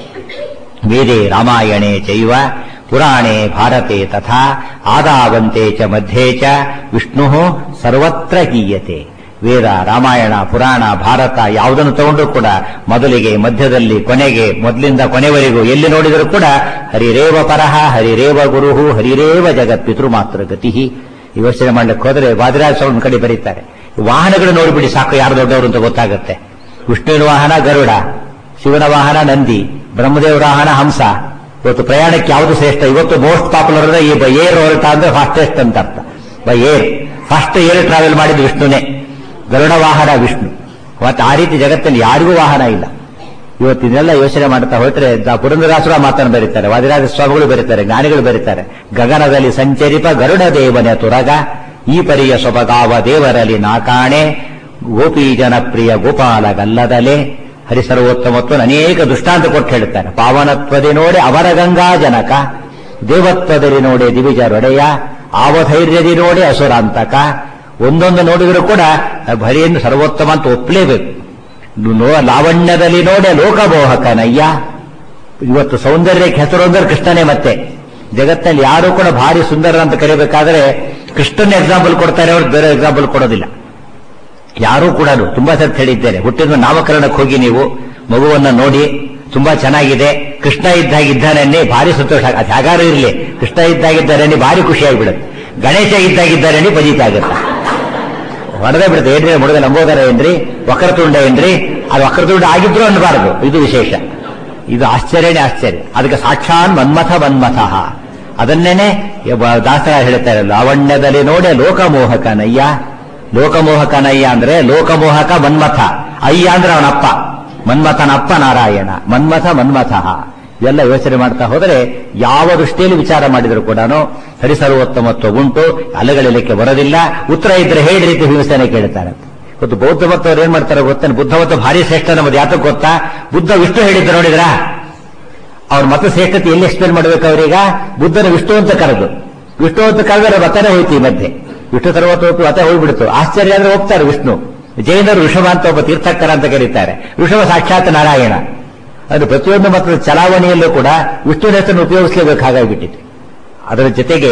ವೇದೆ ರಾಮಾಯಣೆ ಚೈವ ಪುರಾಣೆ ಭಾರತೆ ತಥಾ ಆದಾವಂತೆ ಚ ಮಧ್ಯೆ ಚ ವಿಷ್ಣು ಸರ್ವತ್ರ ಗೀಯತೆ ವೇದ ರಾಮಾಯಣ ಪುರಾಣ ಭಾರತ ಯಾವುದನ್ನು ತಗೊಂಡ್ರು ಕೂಡ ಮೊದಲಿಗೆ ಮಧ್ಯದಲ್ಲಿ ಕೊನೆಗೆ ಮೊದಲಿಂದ ಕೊನೆವರೆಗೂ ಎಲ್ಲಿ ನೋಡಿದರೂ ಕೂಡ ಹರಿರೇವ ಪರಹ ಹರಿರೇವ ಗುರುಹು ಹರಿರೇವ ಜಗತ್ ಪಿತೃ ಮಾತ್ರ ಗತಿ ಯೋಚನೆ ಮಾಡ್ಲಿಕ್ಕೆ ಹೋದ್ರೆ ವಾದಿರಾಜ ಸ್ವಾಮಿ ಒಂದ್ ಕಡೆ ಬರೀತಾರೆ ವಾಹನಗಳು ನೋಡಿಬಿಡಿ ಸಾಕು ಯಾರು ದೊಡ್ಡವರು ಅಂತ ಗೊತ್ತಾಗುತ್ತೆ ವಿಷ್ಣುವಿನ ವಾಹನ ಗರುಡ ಶಿವನ ವಾಹನ ನಂದಿ ಬ್ರಹ್ಮದೇವರ ವಾಹನ ಹಂಸ ಇವತ್ತು ಪ್ರಯಾಣಕ್ಕೆ ಯಾವುದು ಶ್ರೇಷ್ಠ ಇವತ್ತು ಮೋಸ್ಟ್ ಪಾಪ್ಯುಲರ್ ಅಂದ್ರೆ ಈ ಬೈ ಏರ್ ಹೊರಟ ಅಂದ್ರೆ ಫಾಸ್ಟೆಸ್ಟ್ ಅಂತ ಅರ್ಥ by air first air travel ಮಾಡಿದ್ದು ವಿಷ್ಣುನೇ ಗರುಡ ವಾಹನ ವಿಷ್ಣು ಮತ್ತೆ ಆ ರೀತಿ ಜಗತ್ತಲ್ಲಿ ಯಾರಿಗೂ ವಾಹನ ಇಲ್ಲ ಇವತ್ತು ಇದನ್ನೆಲ್ಲ ಯೋಚನೆ ಮಾಡ್ತಾ ಹೋದ್ರೆ ದ- ಪುರಂದರಾಸುರ ಮಾತನ್ನು ಬರೀತಾರೆ ವಾದಿರಾಜ ಸ್ವಾಮಿಗಳು ಬರೀತಾರೆ ಜ್ಞಾನಿಗಳು ಬರೀತಾರೆ ಗಗನದಲ್ಲಿ ಸಂಚರಿಪ ಗರುಡ ದೇವನ ತುರಗ ಈ ಪರಿಯ ಸೊಬಗಾವ ದೇವರಲ್ಲಿ ನಾಕಾಣೆ ಗೋಪಿ ಜನಪ್ರಿಯ ಗೋಪಾಲ ಗಲ್ಲದಲೆ ಹರಿಸರ್ವೋತ್ತಮತ್ವ ಅನೇಕ ದೃಷ್ಟಾಂತ ಕೊಟ್ಟು ಹೇಳ್ತಾರೆ ಪಾವನತ್ವದೆ ನೋಡಿ ಅವರ ಗಂಗಾ ಜನಕ ದೇವತ್ವದಲ್ಲಿ ನೋಡಿ ದಿವಿಜರೊಡೆಯ ಆವಧೈರ್ಯದಿ ನೋಡಿ ಅಸುರಾಂತಕ ಒಂದೊಂದು ನೋಡಿದರೂ ಕೂಡ ಭರಿಯನ್ನು ಸರ್ವೋತ್ತಮ ಅಂತ ಒಪ್ಪಲೇಬೇಕು ನೋ- ಲಾವಣ್ಯದಲ್ಲಿ ನೋಡೆ ಲೋಕಮೋಹಕನಯ್ಯ ಇವತ್ತು ಸೌಂದರ್ಯಕ್ಕೆ ಹೆಸರು ಅಂದ್ರೆ ಕೃಷ್ಣನೇ ಮತ್ತೆ ಜಗತ್ತಲ್ಲಿ ಯಾರು ಕೂಡ ಭಾರಿ ಸುಂದರ ಅಂತ ಕರಿಬೇಕಾದ್ರೆ ಕೃಷ್ಣನ ಎಕ್ಸಾಂಪಲ್ ಕೊಡ್ತಾರೆ ಅವ್ರು ಬೇರೆ ಎಕ್ಸಾಂಪಲ್ ಕೊಡೋದಿಲ್ಲ ಯಾರೂ ಕೂಡ ತುಂಬಾ ಸರ್ತಿ ಹೇಳಿದ್ದೇನೆ ಹುಟ್ಟಿದ ನಾಮಕರಣಕ್ಕೆ ಹೋಗಿ ನೀವು ಮಗುವನ್ನ ನೋಡಿ ತುಂಬಾ ಚೆನ್ನಾಗಿದೆ ಕೃಷ್ಣ ಇದ್ದಾಗಿದ್ದಾನೆ ಭಾರಿ ಸಂತೋಷ ಆಗ- ಅದು ಹೇಗಾರು ಇರಲಿ ಕೃಷ್ಣ ಇದ್ದಾಗಿದ್ದಾನೆ ಭಾರಿ ಖುಷಿ ಆಗಿಬಿಡುತ್ತೆ ಗಣೇಶ ಇದ್ದಾಗಿದ್ದಾನೆ ಪಜಿತ ಆಗುತ್ತೆ ಹೊಡೆದೇ ಬಿಡುತ್ತೆ ಏನ್ರಿ ಮುಡುಗ ನಂಬೋದರ ಏನ್ರಿ ವಕ್ರತುಂಡ ಏನ್ರಿ ಅದು ವಕ್ರತುಂಡ ಆಗಿದ್ರು ಅನ್ನಬಾರದು ಇದು ವಿಶೇಷ ಇದು ಆಶ್ಚರ್ಯನೇ ಆಶ್ಚರ್ಯ ಅದಕ್ಕೆ ಸಾಕ್ಷಾನ್ ಮನ್ಮಥ ಮನ್ಮಥ ಅದನ್ನೇನೆ ಯ- ದಾಸರ ಹೇಳ್ತಾರೆ ಲಾವಣ್ಯದಲ್ಲಿ ನೋಡೆ ಲೋಕಮೋಹಕನಯ್ಯ ಲೋಕಮೋಹಕನಯ್ಯ ಅಂದ್ರೆ ಲೋಕಮೋಹಕ ಮನ್ಮಥ ಅಯ್ಯ ಅಂದ್ರೆ ಅವನಪ್ಪ ಮನ್ಮಥನ ಅಪ್ಪ ನಾರಾಯಣ ಮನ್ಮಥ ಮನ್ಮಥ ಇವೆಲ್ಲ ಯೋಚನೆ ಮಾಡ್ತಾ ಹೋದರೆ ಯಾವ ದೃಷ್ಟಿಯಲ್ಲಿ ವಿಚಾರ ಮಾಡಿದರೂ ಕೂಡ ಹರಿಸರ್ವೋತ್ತಮತ್ವ ಉಂಟು ಅಲೆಗಳಿಲಿಕ್ಕೆ ಬರೋದಿಲ್ಲ ಉತ್ತರ ಇದ್ರೆ ಹೇಳಿ ರೀತಿ ಹಿಂಸೆನೆ ಕೇಳ್ತಾರೆ ಇವತ್ತು ಬೌದ್ಧ ಭಕ್ತರು ಏನ್ ಮಾಡ್ತಾರೆ ಗೊತ್ತೇನೆ ಬುದ್ಧ ಮತ್ತು ಭಾರಿ ಶ್ರೇಷ್ಠ ನಮ್ಮದು ಯಾತಕ್ಕೆ ಗೊತ್ತಾ ಬುದ್ಧ ವಿಷ್ಣು ಹೇಳಿದ್ದ ನೋಡಿದ್ರಾ ಅವ್ರ ಮತ ಶ್ರೇಷ್ಠತೆ ಎಲ್ಲಿ ಎಕ್ಸ್ಪ್ಲೇನ್ ಮಾಡ್ಬೇಕು ಅವರೀಗ ಬುದ್ಧನ ವಿಷ್ಣು ಅಂತ ಕರೆದು ವಿಷ್ಣು ಅಂತ ಕರೆದ್ರೆ ಮತನೇ ಹೋಯ್ತು ಈ ಮಧ್ಯೆ ವಿಷ್ಣು ಸರ್ವತೋಪಿ ಮತ ಹೋಗ್ಬಿಡ್ತು ಆಶ್ಚರ್ಯ ಅಂದ್ರೆ ಹೋಗ್ತಾರೆ ವಿಷ್ಣು ಜೈನರು ಋಷಭ ಅಂತ ಒಬ್ಬ ತೀರ್ಥಕ್ಕರ ಅಂತ ಕರೀತಾರೆ ಋಷಭ ಸಾಕ್ಷಾತ್ ನಾರಾಯಣ ಅದು ಪ್ರತಿಯೊಂದು ಮತದ ಚಲಾವಣೆಯಲ್ಲೂ ಕೂಡ ವಿಷ್ಣುವಿನ ಹೆಸರನ್ನು ಉಪಯೋಗಿಸಲೇಬೇಕು ಹಾಗಾಗಿಬಿಟ್ಟಿದೆ ಅದರ ಜೊತೆಗೆ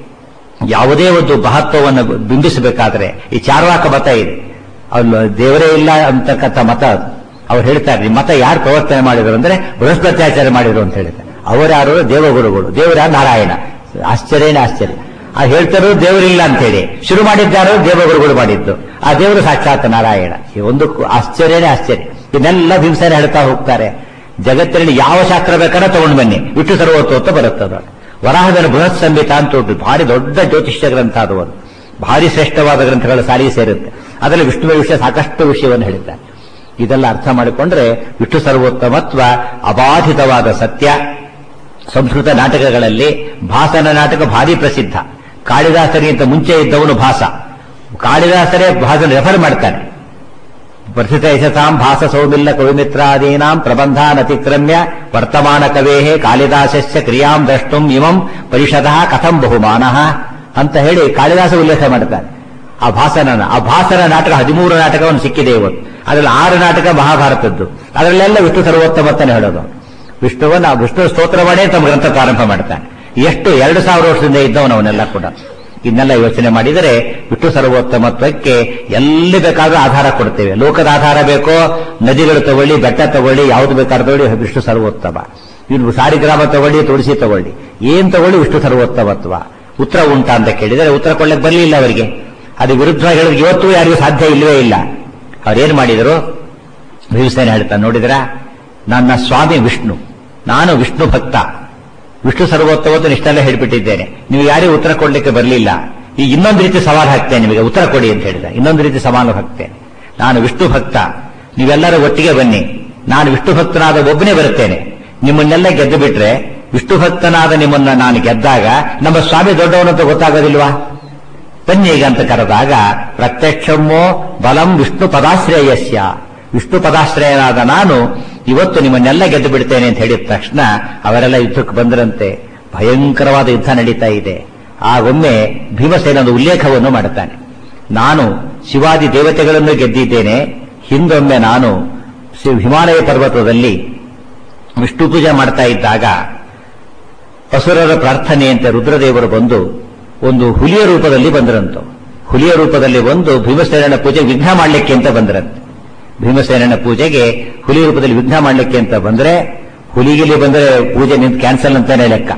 ಯಾವುದೇ ಒಂದು ಮಹತ್ವವನ್ನು ಬಿಂಬಿಸಬೇಕಾದ್ರೆ ಈ ಚಾರ್ವಾಕ ಮತ ಇದೆ ಅವ್ರು ದೇವರೇ ಇಲ್ಲ ಅಂತಕ್ಕಂಥ ಮತ ಅದು ಅವ್ರು ಹೇಳ್ತಾರೆ ನಿಮ್ಮ ಮತ ಯಾರು ಪ್ರವರ್ತನೆ ಮಾಡಿದ್ರು ಅಂದ್ರೆ ಬೃಹಸ್ಪತ್ಯಾಚಾರ ಮಾಡಿದ್ರು ಅಂತ ಹೇಳ್ತಾರೆ ಅವರ್ಯಾರು ದೇವಗುರುಗಳು ದೇವರ ನಾರಾಯಣ ಆಶ್ಚರ್ಯನೇ ಆಶ್ಚರ್ಯ ಆ ಹೇಳ್ತಾರೋ ದೇವರಿಲ್ಲ ಅಂತ ಹೇಳಿ ಶುರು ಮಾಡಿದ್ದಾರೋ ದೇವಗುರುಗಳು ಮಾಡಿದ್ದು ಆ ದೇವರು ಸಾಕ್ಷಾತ್ ನಾರಾಯಣ ಈ ಒಂದು ಆಶ್ಚರ್ಯನೇ ಆಶ್ಚರ್ಯ ಇದನ್ನೆಲ್ಲ ಹಿಂಸೆನೆ ಹೇಳ್ತಾ ಹೋಗ್ತಾರೆ ಜಗತ್ತಿನಲ್ಲಿ ಯಾವ ಶಾಸ್ತ್ರ ಬೇಕಾದ್ರೆ ತಗೊಂಡು ಬನ್ನಿ ವಿಷ್ಣು ಸರ್ವೋತ್ತೋತ್ತ ಬರುತ್ತದೆ ವರಾಹದ ಬೃಹತ್ ಸಂಹಿತ ಅಂತ ಉಂಟು ಭಾರಿ ದೊಡ್ಡ ಜ್ಯೋತಿಷ್ಯ ಗ್ರಂಥ ಅದು ಒಂದು ಭಾರಿ ಶ್ರೇಷ್ಠವಾದ ಗ್ರಂಥಗಳ ಸಾರಿ ಸೇರುತ್ತೆ ಅದರಲ್ಲಿ ವಿಷ್ಣುವ ವಿಷಯ ಸಾಕಷ್ಟು ವಿಷಯವನ್ನು ಹೇಳಿದ್ದಾರೆ ಇದೆಲ್ಲ ಅರ್ಥ ಮಾಡಿಕೊಂಡ್ರೆ ವಿಷ್ಣು ಸರ್ವೋತ್ತಮತ್ವ ಅಬಾಧಿತವಾದ ಸತ್ಯ ಸಂಸ್ಕೃತ ನಾಟಕಗಳಲ್ಲಿ ಭಾಸನ ನಾಟಕ ಭಾರಿ ಪ್ರಸಿದ್ಧ ಕಾಳಿದಾಸರಿಗಿಂತ ಮುಂಚೆ ಇದ್ದವನು ಭಾಸ ಕಾಳಿದಾಸರೇ ಭಾಸನ ರೆಫರ್ ಮಾಡ್ತಾನೆ ಪ್ರಸಿದ್ಧ ಯಶತಾಂ ಭಾಸ ಸೌಮಿಲ್ಲ ಕವಿಮಿತ್ರಾದೀನಾಂ ಪ್ರಬಂಧಾನ್ ಅತಿಕ್ರಮ್ಯ ವರ್ತಮಾನ ಕವೇಹೇ ಕಾಳಿದಾಸಸ್ಯ ಕ್ರಿಯಾಂ ದ್ರಷ್ಟುಂ ಇಮಂ ಪರಿಷದಃ ಕಥಂ ಬಹುಮಾನಃ ಅಂತ ಹೇಳಿ ಕಾಳಿದಾಸ ಉಲ್ಲೇಖ ಮಾಡ್ತಾನೆ ಆ ಭಾಸನ ಆ ಭಾಸನ ನಾಟಕ ಹದಿಮೂರು ನಾಟಕವನ್ನು ಸಿಕ್ಕಿದೆ ಇವತ್ತು ಅದರಲ್ಲಿ ಆರು ನಾಟಕ ಮಹಾಭಾರತದ್ದು ಅದರಲ್ಲೆಲ್ಲ ವಿಷ್ಣು ಸರ್ವೋತ್ತಮ ಅಂತಾನೆ ಹೇಳೋದು ವಿಷ್ಣುವನ್ನ ವಿಷ್ಣು ಸ್ತೋತ್ರ ಮಾಡೇ ತಮ್ಮ ಗ್ರಂಥ ಪ್ರಾರಂಭ ಮಾಡ್ತಾನೆ ಎಷ್ಟು ಎರಡು ಸಾವಿರ ವರ್ಷದಿಂದ ಇದ್ದವನು ಅವನ್ನೆಲ್ಲ ಕೂಡ ಇದನ್ನೆಲ್ಲ ಯೋಚನೆ ಮಾಡಿದರೆ ವಿಷ್ಣು ಸರ್ವೋತ್ತಮತ್ವಕ್ಕೆ ಎಲ್ಲಿ ಬೇಕಾದ್ರೂ ಆಧಾರ ಕೊಡ್ತೇವೆ ಲೋಕದ ಆಧಾರ ಬೇಕೋ ನದಿಗಳು ತಗೊಳ್ಳಿ ಬೆಟ್ಟ ತಗೊಳ್ಳಿ ಯಾವ್ದು ಬೇಕಾದ್ರೂ ತಗೊಳ್ಳಿ ವಿಷ್ಣು ಸರ್ವೋತ್ತಮ ಇನ್ನು ಸಾರಿಗ್ರಾಮ ತಗೊಳ್ಳಿ ತುಳಸಿ ತಗೊಳ್ಳಿ ಏನ್ ತಗೊಳ್ಳಿ ವಿಷ್ಣು ಸರ್ವೋತ್ತಮತ್ವ ಉತ್ತರ ಉಂಟಾ ಅಂತ ಕೇಳಿದರೆ ಉತ್ತರ ಕೊಳ್ಳಕ್ಕೆ ಬರಲಿಲ್ಲ ಅವರಿಗೆ ಅದು ವಿರುದ್ಧವಾಗಿ ಹೇಳಿದ್ರೆ ಇವತ್ತು ಯಾರಿಗೂ ಸಾಧ್ಯ ಇಲ್ಲವೇ ಇಲ್ಲ ಅವ್ರೇನ್ ಮಾಡಿದರು ಭೀಮಸೇನ ಹೇಳ್ತಾನೆ ನೋಡಿದ್ರ ನನ್ನ ಸ್ವಾಮಿ ವಿಷ್ಣು ನಾನು ವಿಷ್ಣು ಭಕ್ತ ವಿಷ್ಣು ಸರ್ವೋತ್ತಮತ್ತು ಇಷ್ಟೆಲ್ಲ ಹೇಳ್ಬಿಟ್ಟಿದ್ದೇನೆ ನೀವು ಯಾರಿಗೂ ಉತ್ತರ ಕೊಡ್ಲಿಕ್ಕೆ ಬರಲಿಲ್ಲ ಈಗ ಇನ್ನೊಂದು ರೀತಿ ಸವಾಲು ಹಾಕ್ತೇನೆ ನಿಮಗೆ ಉತ್ತರ ಕೊಡಿ ಅಂತ ಹೇಳಿದ ಇನ್ನೊಂದು ರೀತಿ ಸವಾಲು ಹಾಕ್ತೇನೆ ನಾನು ವಿಷ್ಣು ಭಕ್ತ ನೀವೆಲ್ಲರೂ ಒಟ್ಟಿಗೆ ಬನ್ನಿ ನಾನು ವಿಷ್ಣು ಭಕ್ತನಾದ ಒಬ್ಬನೇ ಬರುತ್ತೇನೆ ನಿಮ್ಮನ್ನೆಲ್ಲ ಗೆದ್ದು ಬಿಟ್ರೆ ವಿಷ್ಣು ಭಕ್ತನಾದ ನಿಮ್ಮನ್ನ ನಾನು ಗೆದ್ದಾಗ ನಮ್ಮ ಸ್ವಾಮಿ ದೊಡ್ಡವನು ಅಂತ ಗೊತ್ತಾಗೋದಿಲ್ವಾ ಬನ್ನಿ ಈಗ ಅಂತ ಕರೆದಾಗ ಪ್ರತ್ಯಕ್ಷಮ್ಮೋ ಬಲಂ ವಿಷ್ಣು ಪದಾಶ್ರಯಸ್ಯ ವಿಷ್ಣು ಪದಾಶ್ರಯನಾದ ನಾನು ಇವತ್ತು ನಿಮ್ಮನ್ನೆಲ್ಲ ಗೆದ್ದು ಬಿಡ್ತೇನೆ ಅಂತ ಹೇಳಿದ ತಕ್ಷಣ ಅವರೆಲ್ಲ ಯುದ್ಧಕ್ಕೆ ಬಂದರಂತೆ ಭಯಂಕರವಾದ ಯುದ್ಧ ನಡೀತಾ ಇದೆ ಆಗೊಮ್ಮೆ ಭೀಮಸೇನದ ಉಲ್ಲೇಖವನ್ನು ಮಾಡುತ್ತಾನೆ ನಾನು ಶಿವಾದಿ ದೇವತೆಗಳನ್ನು ಗೆದ್ದಿದ್ದೇನೆ ಹಿಂದೊಮ್ಮೆ ನಾನು ಶಿ- ಹಿಮಾಲಯ ಪರ್ವತದಲ್ಲಿ ವಿಷ್ಣು ಪೂಜೆ ಮಾಡ್ತಾ ಇದ್ದಾಗ ಅಸುರರ ಪ್ರಾರ್ಥನೆಯಂತೆ ರುದ್ರದೇವರು ಬಂದು ಒಂದು ಹುಲಿಯ ರೂಪದಲ್ಲಿ ಬಂದರಂತು ಹುಲಿಯ ರೂಪದಲ್ಲಿ ಬಂದು ಭೀಮಸೇನನ ಪೂಜೆ ವಿಘ್ನ ಮಾಡಲಿಕ್ಕೆ ಅಂತ ಬಂದರಂತೆ ಭೀಮಸೇನನ ಪೂಜೆಗೆ ಹುಲಿ ರೂಪದಲ್ಲಿ ವಿಘ್ನ ಮಾಡಲಿಕ್ಕೆ ಅಂತ ಬಂದ್ರೆ ಹುಲಿಗಿಲಿ ಬಂದ್ರೆ ಪೂಜೆ ನಿಂತು ಕ್ಯಾನ್ಸಲ್ ಅಂತಾನೆ ಲೆಕ್ಕ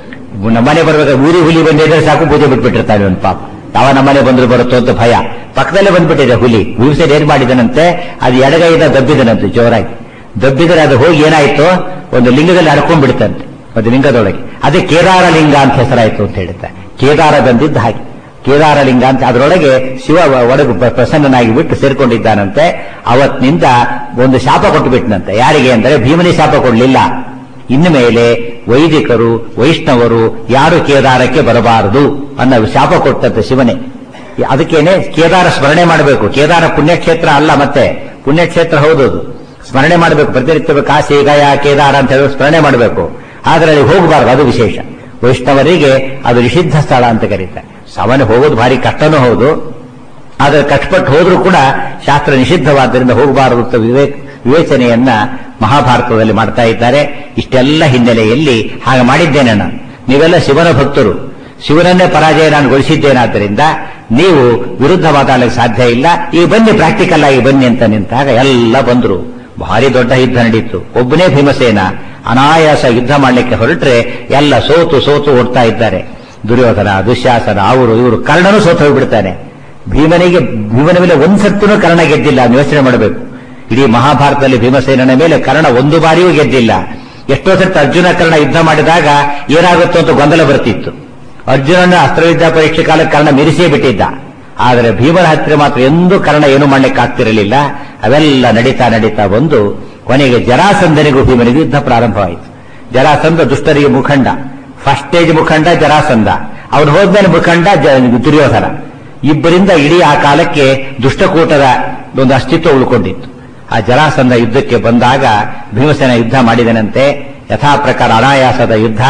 ನಮ್ಮನೆ ಬರ್ಬೇಕಾದ್ರೆ ಊರಿ ಹುಲಿ ಬಂದಿದ್ರೆ ಸಾಕು ಪೂಜೆ ಬಿಟ್ಬಿಟ್ಟಿರ್ತಾನೆ ಒಂದು ಪಾಪ ಯಾವ ನಮ್ಮನೆ ಬಂದ್ರು ಬರುತ್ತೋ ಅಂತ ಭಯ ಪಕ್ಕದಲ್ಲೇ ಬಂದ್ಬಿಟ್ಟಿದೆ ಹುಲಿ ಭೀಮಸೇನ ಏನ್ ಮಾಡಿದನಂತೆ ಅದು ಎಡಗೈಯಿಂದ ದಬ್ಬಿದನಂತೆ ಜೋರಾಗಿ ದಬ್ಬಿದರೆ ಅದು ಹೋಗಿ ಏನಾಯ್ತು ಒಂದು ಲಿಂಗದಲ್ಲಿ ಅಡ್ಕೊಂಡ್ ಬಿಡ್ತಂತೆ ಒಂದು ಲಿಂಗದೊಳಗೆ ಅದೇ ಕೇದಾರ ಲಿಂಗ ಅಂತ ಹೆಸರಾಯ್ತು ಅಂತ ಹೇಳುತ್ತೆ ಕೇದಾರ ಬಂದಿದ್ದ ಹಾಗೆ ಕೇದಾರ ಲಿಂಗ ಅಂತ ಅದರೊಳಗೆ ಶಿವ ಒಳಗೆ ಪ್ರ- ಪ್ರಸನ್ನನಾಗಿ ಬಿಟ್ಟು ಸೇರ್ಕೊಂಡಿದ್ದಾನಂತೆ ಅವತ್ತಿನಿಂದ ಒಂದು ಶಾಪ ಕೊಟ್ಟು ಬಿಟ್ಟನಂತೆ ಯಾರಿಗೆ ಅಂದರೆ ಭೀಮನಿ ಶಾಪ ಕೊಡಲಿಲ್ಲ ಇನ್ನು ಮೇಲೆ ವೈದಿಕರು ವೈಷ್ಣವರು ಯಾರು ಕೇದಾರಕ್ಕೆ ಬರಬಾರದು ಅನ್ನೋ ಶಾಪ ಕೊಟ್ಟಂತೆ ಶಿವನೇ ಅದಕ್ಕೇನೆ ಕೇದಾರ ಸ್ಮರಣೆ ಮಾಡಬೇಕು ಕೇದಾರ ಪುಣ್ಯಕ್ಷೇತ್ರ ಅಲ್ಲ ಮತ್ತೆ ಪುಣ್ಯಕ್ಷೇತ್ರ ಹೌದು ಅದು. ಸ್ಮರಣೆ ಮಾಡಬೇಕು ಪ್ರತಿನಿತ್ಯ ಕಾಶಿ ಗಯ ಕೇದಾರ ಅಂತ ಹೇಳಿ ಸ್ಮರಣೆ ಮಾಡಬೇಕು ಆದರೆ ಅಲ್ಲಿ ಹೋಗಬಾರದು ಅದು ವಿಶೇಷ ವೈಷ್ಣವರಿಗೆ ಅದು ನಿಷಿದ್ಧ ಸ್ಥಳ ಅಂತ ಕರೀತಾರೆ ಸಾಮಾನ್ಯ ಹೋಗೋದು ಭಾರಿ ಕಷ್ಟನೂ ಹೌದು ಆದರೆ ಕಷ್ಟಪಟ್ಟು ಹೋದ್ರೂ ಕೂಡ ಶಾಸ್ತ್ರ ನಿಷಿದ್ಧವಾದ್ದರಿಂದ ಹೋಗಬಾರದು ಅಂತ ವಿವೇಕ್ ವಿವೇಚನೆಯನ್ನ ಮಹಾಭಾರತದಲ್ಲಿ ಮಾಡ್ತಾ ಇದ್ದಾರೆ ಇಷ್ಟೆಲ್ಲ ಹಿನ್ನೆಲೆಯಲ್ಲಿ ಹಾಗೆ ಮಾಡಿದ್ದೇನೆ ನಾನು ನೀವೆಲ್ಲ ಶಿವನ ಭಕ್ತರು ಶಿವನನ್ನೇ ಪರಾಜಯ ನಾನು ಗೊಳಿಸಿದ್ದೇನಾದ್ದರಿಂದ ನೀವು ವಿರುದ್ಧ ಮಾತಾಡಲಿಕ್ಕೆ ಸಾಧ್ಯ ಇಲ್ಲ ಈ ಬನ್ನಿ ಪ್ರಾಕ್ಟಿಕಲ್ ಆಗಿ ಬನ್ನಿ ಅಂತ ನಿಂತಾಗ ಎಲ್ಲ ಬಂದ್ರು ಭಾರಿ ದೊಡ್ಡ ಯುದ್ಧ ನಡೀತು ಒಬ್ಬನೇ ಭೀಮಸೇನ ಅನಾಯಾಸ ಯುದ್ಧ ಮಾಡಲಿಕ್ಕೆ ಹೊರಟ್ರೆ ಎಲ್ಲ ಸೋತು ಸೋತು ಓಡ್ತಾ ಇದ್ದಾರೆ ದುರ್ಯೋಧನ ದುಶ್ಯಾಸನ ಅವರು ಇವರು ಕರ್ಣನು ಸೋತು ಹೋಗ್ಬಿಡ್ತಾನೆ ಭೀಮನಿಗೆ ಭೀಮನ ಮೇಲೆ ಒಂದ್ಸತ್ತೂ ಕರ್ಣ ಗೆದ್ದಿಲ್ಲ ನೀವು ಯೋಚನೆ ಮಾಡಬೇಕು ಇಡೀ ಮಹಾಭಾರತದಲ್ಲಿ ಭೀಮಸೇನನ ಮೇಲೆ ಕರ್ಣ ಒಂದು ಬಾರಿಯೂ ಗೆದ್ದಿಲ್ಲ ಎಷ್ಟೋ ಸರ್ತಿ ಅರ್ಜುನ ಕರ್ಣ ಯುದ್ಧ ಮಾಡಿದಾಗ ಏನಾಗುತ್ತೋ ಅಂತ ಗೊಂದಲ ಬರ್ತಿತ್ತು ಅರ್ಜುನನ ಅಸ್ತ್ರವಿದ್ಯಾ ಪರೀಕ್ಷೆ ಕಾಲಕ್ಕೆ ಕರ್ಣ ಮಿರಿಸೇ ಬಿಟ್ಟಿದ್ದ ಆದರೆ ಭೀಮನ ಹತ್ತಿರ ಮಾತ್ರ ಎಂದೂ ಕರ್ಣ ಏನು ಮಾಡ್ಲಿಕ್ಕೆ ಆಗ್ತಿರಲಿಲ್ಲ ಅವೆಲ್ಲ ನಡೀತಾ ನಡೀತಾ ಬಂದು ಕೊನೆಗೆ ಜರಾಸಂಧನಿಗೂ ಭೀಮನಿಗೂ ಯುದ್ಧ ಪ್ರಾರಂಭವಾಯಿತು ಜರಾಸಂಧ ದುಷ್ಟರಿಗೆ ಮುಖಂಡ ಫಸ್ಟ್ ಸ್ಟೇಜ್ ಮುಖಂಡ ಜರಾಸಂಧ ಅವನು ಹೋದ್ಮೇಲೆ ಮುಖಂಡ ಜ- ದುರ್ಯೋಧನ ಇಬ್ಬರಿಂದ ಇಡೀ ಆ ಕಾಲಕ್ಕೆ ದುಷ್ಟಕೂಟದ ಒಂದು ಅಸ್ತಿತ್ವ ಉಳ್ಕೊಂಡಿತ್ತು ಆ ಜರಾಸಂಧ ಯುದ್ಧಕ್ಕೆ ಬಂದಾಗ ಭೀಮಸೇನ ಯುದ್ಧ ಮಾಡಿದನಂತೆ ಯಥಾ ಪ್ರಕಾರ ಅನಾಯಾಸದ ಯುದ್ಧ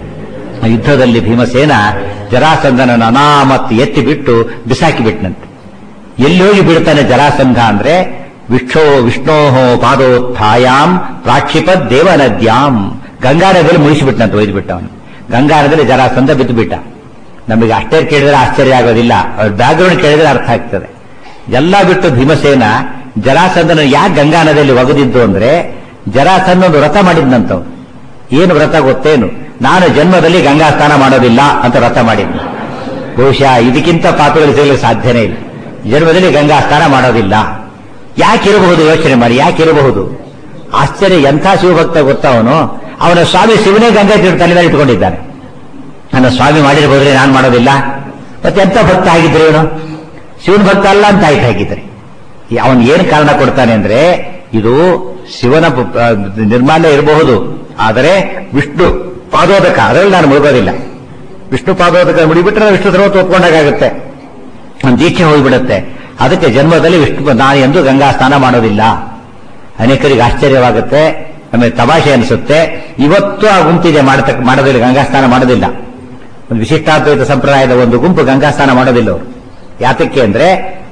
ಆ ಯುದ್ಧದಲ್ಲಿ ಭೀಮಸೇನ ಜರಾಸಂಧನನ್ನು ಅನಾಮತ್ ಎತ್ತಿ ಬಿಟ್ಟು ಬಿಸಾಕಿ ಬಿಟ್ಟನಂತೆ ಎಲ್ಲಿ ಹೋಗಿ ಬಿಡ್ತಾನೆ ಜರಾಸಂಧ ಅಂದ್ರೆ ವಿಕ್ಷೋ ವಿಷ್ಣೋ ಪಾದೋತ್ಥಾಯಾಮ್ ಪ್ರಾಕ್ಷಿಪತ್ ದೇವನದ್ಯಾಂ ಗಂಗಾ ನದಿಯಲ್ಲಿ ಮುಗಿಸಿಬಿಟ್ಟನಂತೆ ಒಯ್ದು ಬಿಟ್ಟ ಅವನು ಗಂಗಾ ನದಿಯಲ್ಲಿ ಜರಾಸಂಧ ಬಿದ್ದು ಬಿಟ್ಟ ನಮಗೆ ಅಷ್ಟೇ ಕೇಳಿದ್ರೆ ಆಶ್ಚರ್ಯ ಆಗೋದಿಲ್ಲ ಅವ್ರ ಬ್ಯಾಕ್ಗ್ರೌಂಡ್ ಕೇಳಿದ್ರೆ ಅರ್ಥ ಆಗ್ತದೆ ಎಲ್ಲ ಬಿಟ್ಟು ಭೀಮಸೇನ ಜರಾಸಂಧನ ಯಾಕೆ ಗಂಗಾ ನದಿಯಲ್ಲಿ ಒಗದಿದ್ದು ಅಂದ್ರೆ ಜರಾಸಂಧ ಒಂದು ವ್ರತ ಮಾಡಿದ್ನಂತವ್ ಏನು ವ್ರತ ಗೊತ್ತೇನು ನಾನು ಜನ್ಮದಲ್ಲಿ ಗಂಗಾ ಸ್ನಾನ ಮಾಡೋದಿಲ್ಲ ಅಂತ ವ್ರತ ಮಾಡಿದ್ನು ಬಹುಶಃ ಇದಕ್ಕಿಂತ ಪಾಪಗಳು ಸಿಗಲಿಕ್ಕೆ ಸಾಧ್ಯನೇ ಇಲ್ಲ ಜನ್ಮದಲ್ಲಿ ಗಂಗಾ ಸ್ನಾನ ಮಾಡೋದಿಲ್ಲ ಯಾಕಿರಬಹುದು ಯೋಚನೆ ಮಾಡಿ ಯಾಕಿರಬಹುದು ಆಶ್ಚರ್ಯ ಎಂಥ ಶಿವಭಕ್ತ ಗೊತ್ತವನು ಅವನ ಸ್ವಾಮಿ ಶಿವನೇ ಗಂಗಾ ತೀರ್ಥ ತಲೆ ಮೇಲೆ ಇಟ್ಕೊಂಡಿದ್ದಾನೆ ನನ್ನ ಸ್ವಾಮಿ ಮಾಡಿರಬಹುದ್ರೆ ನಾನು ಮಾಡೋದಿಲ್ಲ ಮತ್ತೆ ಎಂತ ಭಕ್ತ ಆಗಿದ್ರೆ ಇವನು ಶಿವನ ಭಕ್ತ ಅಲ್ಲ ಅಂತ ಆಯ್ತು ಹಾಗಿದ್ರೆ ಅವನ್ ಏನು ಕಾರಣ ಕೊಡ್ತಾನೆ ಅಂದ್ರೆ ಇದು ಶಿವನ ಪ- ಆ, ನಿರ್ಮಾಲ್ಯ ಇರಬಹುದು ಆದರೆ ವಿಷ್ಣು ಪಾದೋದಕ ಅದರಲ್ಲಿ ನಾನು ಮುಳುಗೋದಿಲ್ಲ ವಿಷ್ಣು ಪಾದೋದಕ ಮುಡಿಬಿಟ್ರೆ ವಿಷ್ಣು ಸರ್ವತ್ತು ಒಪ್ಕೊಂಡಾಗುತ್ತೆ ಒಂದು ದೀಕ್ಷೆ ಹೋಗಿಬಿಡುತ್ತೆ ಅದಕ್ಕೆ ಜನ್ಮದಲ್ಲಿ ವಿಷ್ಣು ನಾನು ಎಂದು ಗಂಗಾ ಸ್ನಾನ ಮಾಡೋದಿಲ್ಲ ಅನೇಕರಿಗೆ ಆಶ್ಚರ್ಯವಾಗುತ್ತೆ ಆಮೇಲೆ ತಮಾಷೆ ಅನಿಸುತ್ತೆ ಇವತ್ತು ಆ ಗುಂಪಿದೆ ಮಾಡತಕ್ಕ ಮಾಡೋದಿಲ್ಲ ಗಂಗಾ ಸ್ನಾನ ಮಾಡೋದಿಲ್ಲ ಒಂದು ವಿಶಿಷ್ಟಾದ್ವೈತ ಸಂಪ್ರದಾಯದ ಒಂದು ಗುಂಪು ಗಂಗಾ ಸ್ನಾನ ಮಾಡೋದಿಲ್ಲ ಅವರು ಯಾತಕ್ಕೆ ಅಂದ್ರೆ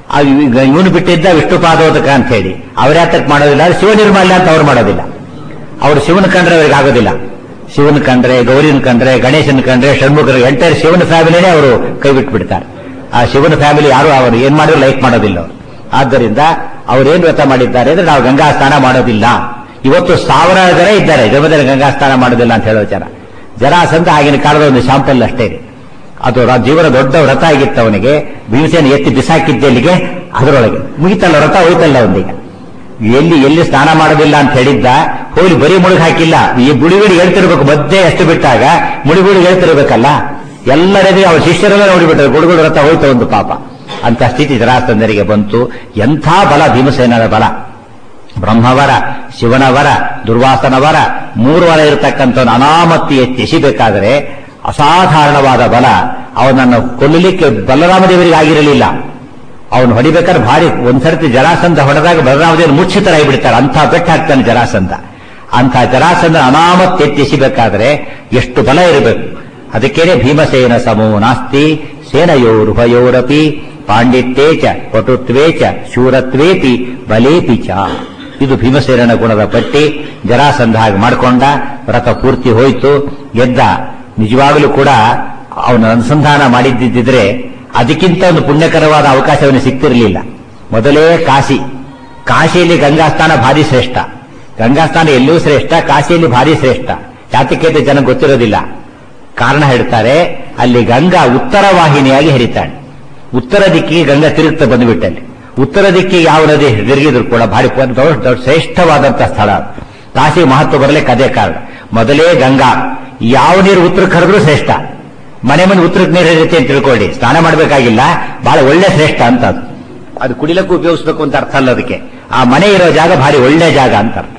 ಇವನು ಬಿಟ್ಟಿದ್ದ ವಿಷ್ಣುಪಾದೋದಕ ಅಂತ ಹೇಳಿ ಅವ್ರ ಯಾತಕ್ಕೆ ಮಾಡೋದಿಲ್ಲ ಶಿವ ನಿರ್ಮಾಲ್ಯ ಅಂತ ಅವ್ರು ಮಾಡೋದಿಲ್ಲ ಅವ್ರು ಶಿವನ ಕಂಡ್ರೆ ಅವ್ರಿಗೆ ಆಗೋದಿಲ್ಲ ಶಿವನ ಕಂಡ್ರೆ ಗೌರಿನ ಕಂಡ್ರೆ ಗಣೇಶನ ಕಂಡ್ರೆ ಷಣ್ಮುಖರ ಎಂಟೈರ್ ಶಿವನ ಫ್ಯಾಮಿಲಿನೇ ಅವರು ಕೈ ಬಿಟ್ಟು ಬಿಡ್ತಾರೆ ಆ ಶಿವನ ಫ್ಯಾಮಿಲಿ ಯಾರು ಅವರು ಏನ್ ಮಾಡಿದ್ರು ಲೈಕ್ ಮಾಡೋದಿಲ್ಲ ಅವರು ಆದ್ದರಿಂದ ಅವ್ರೇನ್ ವ್ರತ ಮಾಡಿದ್ದಾರೆ ಅಂದ್ರೆ ನಾವು ಗಂಗಾ ಸ್ನಾನ ಮಾಡೋದಿಲ್ಲ ಇವತ್ತು ಸಾವಿರ ಜನ ಇದ್ದಾರೆ ಜನ್ಮದಲ್ಲಿ ಗಂಗಾ ಸ್ನಾನ ಮಾಡೋದಿಲ್ಲ ಅಂತ ಹೇಳೋ ಜನ ಜರಾಸಂಧ ಆಗಿನ ಕಾಲದ ಒಂದು ಶಾಂಪಲ್ ಅಷ್ಟೇ ಇದೆ ಅದು ರ- ಜೀವನ ದೊಡ್ಡ ವ್ರತ ಆಗಿತ್ತು ಅವನಿಗೆ ಭೀಮಸೇನ ಎತ್ತಿ ಬಿಸಾಕಿದ್ದೆಲ್ಲಿಗೆ ಅದರೊಳಗೆ ಮುಗಿತಲ್ಲ ವ್ರತ ಹೋಯ್ತಲ್ಲ ಒಂದೀಗ ಎಲ್ಲಿ ಎಲ್ಲಿ ಸ್ನಾನ ಮಾಡೋದಿಲ್ಲ ಅಂತ ಹೇಳಿದ್ದ ಹೋಗಿ ಬರೀ ಮುಳುಗ್ ಹಾಕಿಲ್ಲ ಈ ಬುಡಿಗುಡಿ ಹೇಳ್ತಿರ್ಬೇಕು ಮಧ್ಯೆ ಎಷ್ಟು ಬಿಟ್ಟಾಗ ಮುಡಿಗುಡಿ ಹೇಳ್ತಿರ್ಬೇಕಲ್ಲ ಎಲ್ಲರದೇ ಅವ್ರ ಶಿಷ್ಯರೆಲ್ಲ ನೋಡಿಬಿಟ್ರು ಗುಡುಗುಡು ವ್ರತ ಹೋಯ್ತು ಒಂದು ಪಾಪ ಅಂತ ಸ್ಥಿತಿ ಜರಾಸಂದರಿಗೆ ಬಂತು ಎಂಥ ಬಲ ಭೀಮಸೇನರ ಬಲ ಬ್ರಹ್ಮವರ ಶಿವನವರ ದುರ್ವಾಸನವರ ಮೂರು ವರ ಇರತಕ್ಕಂಥವನು ಅನಾಮತ್ತಿ ಎತ್ತಿ ಎಸಿಬೇಕಾದರೆ ಅಸಾಧಾರಣವಾದ ಬಲ ಅವನನ್ನು ಕೊಲ್ಲಲಿಕ್ಕೆ ಬಲರಾಮದೇವರಿಗೆ ಆಗಿರಲಿಲ್ಲ ಅವನು ಹೊಡಿಬೇಕಾದ್ರೆ ಭಾರಿ ಒಂದ್ಸರ್ತಿ ಜರಾಸಂಧ ಹೊಡೆದಾಗ ಬಲರಾಮದೇವರು ಮುಚ್ಚಿತರಾಗಿ ಬಿಡ್ತಾರೆ ಅಂಥ ಬೆಟ್ಟ ಹಾಕ್ತಾನೆ ಜರಾಸಂಧ ಅಂಥ ಜರಾಸಂಧ ಅನಾಮತ್ ಎತ್ತಿ ಎಸಿಬೇಕಾದ್ರೆ ಎಷ್ಟು ಬಲ ಇರಬೇಕು ಅದಕ್ಕೇನೆ ಭೀಮಸೇನ ಸಮೋ ನಾಸ್ತಿ ಸೇನಯೋರುಭಯೋರಪಿ ಪಾಂಡಿತ್ಯೇ ಚ ಪಟುತ್ವೇ ಚ ಶೂರತ್ವೇಪಿ ಬಲೇಪಿ ಚ ಇದು ಭೀಮಸೇನನ ಗುಣದ ಪಟ್ಟಿ ಜರಾಸಂಧ ಹಾಗೆ ಮಾಡಿಕೊಂಡ ವ್ರತ ಪೂರ್ತಿ ಹೋಯಿತು ಗೆದ್ದ ನಿಜವಾಗಲೂ ಕೂಡ ಅವನ ಅನುಸಂಧಾನ ಮಾಡಿದ್ದಿದ್ರೆ ಅದಕ್ಕಿಂತ ಒಂದು ಪುಣ್ಯಕರವಾದ ಅವಕಾಶ ಅವನಿಗೆ ಸಿಗ್ತಿರಲಿಲ್ಲ ಮೊದಲೇ ಕಾಶಿ ಕಾಶಿಯಲ್ಲಿ ಗಂಗಾಸ್ಥಾನ ಭಾರಿ ಶ್ರೇಷ್ಠ ಗಂಗಾಸ್ಥಾನ ಎಲ್ಲೂ ಶ್ರೇಷ್ಠ ಕಾಶಿಯಲ್ಲಿ ಭಾರಿ ಶ್ರೇಷ್ಠ ಯಾತಕ್ಕೆ ಜನ ಗೊತ್ತಿರೋದಿಲ್ಲ ಕಾರಣ ಹೇಳ್ತಾರೆ ಅಲ್ಲಿ ಗಂಗಾ ಉತ್ತರ ವಾಹಿನಿಯಾಗಿ ಹರಿತಾಳೆ ಉತ್ತರ ದಿಕ್ಕಿಗೆ ಗಂಗಾ ತಿರುಗ್ತಾ ಬಂದುಬಿಟ್ಟಲ್ಲಿ ಉತ್ತರ ದಿಕ್ಕಿಗೆ ಯಾವ ನದಿ ತಿರುಗಿದ್ರು ಕೂಡ ಭಾರಿ ಪ- ದೊಡ್ಡ ದೊಡ್ಡ ಶ್ರೇಷ್ಠವಾದಂತಹ ಸ್ಥಳ ಅದು. ಕಾಶಿ ಮಹತ್ವ ಬರಲಿಕ್ಕೆ ಅದೇ ಕಾರಣ ಮೊದಲೇ ಗಂಗಾ ಯಾವ ನೀರು ಉತ್ತರಕ್ಕೆ ಹರಿದ್ರೂ ಶ್ರೇಷ್ಠ ಮನೆ ಮುಂದೆ ಉತ್ತರಕ್ಕೆ ನೀರು ಹರಿಯುತ್ತೆ ಅಂತ ತಿಳ್ಕೊಳ್ಳಿ ಸ್ನಾನ ಮಾಡಬೇಕಾಗಿಲ್ಲ ಬಹಳ ಒಳ್ಳೆ ಶ್ರೇಷ್ಠ ಅಂತ ಅದು ಅದು ಕುಡಿಲಕ್ಕೂ ಉಪಯೋಗಿಸಬೇಕು ಅಂತ ಅರ್ಥ ಅಲ್ಲ ಅದಕ್ಕೆ ಆ ಮನೆ ಇರೋ ಜಾಗ ಭಾರಿ ಒಳ್ಳೆ ಜಾಗ ಅಂತ ಅರ್ಥ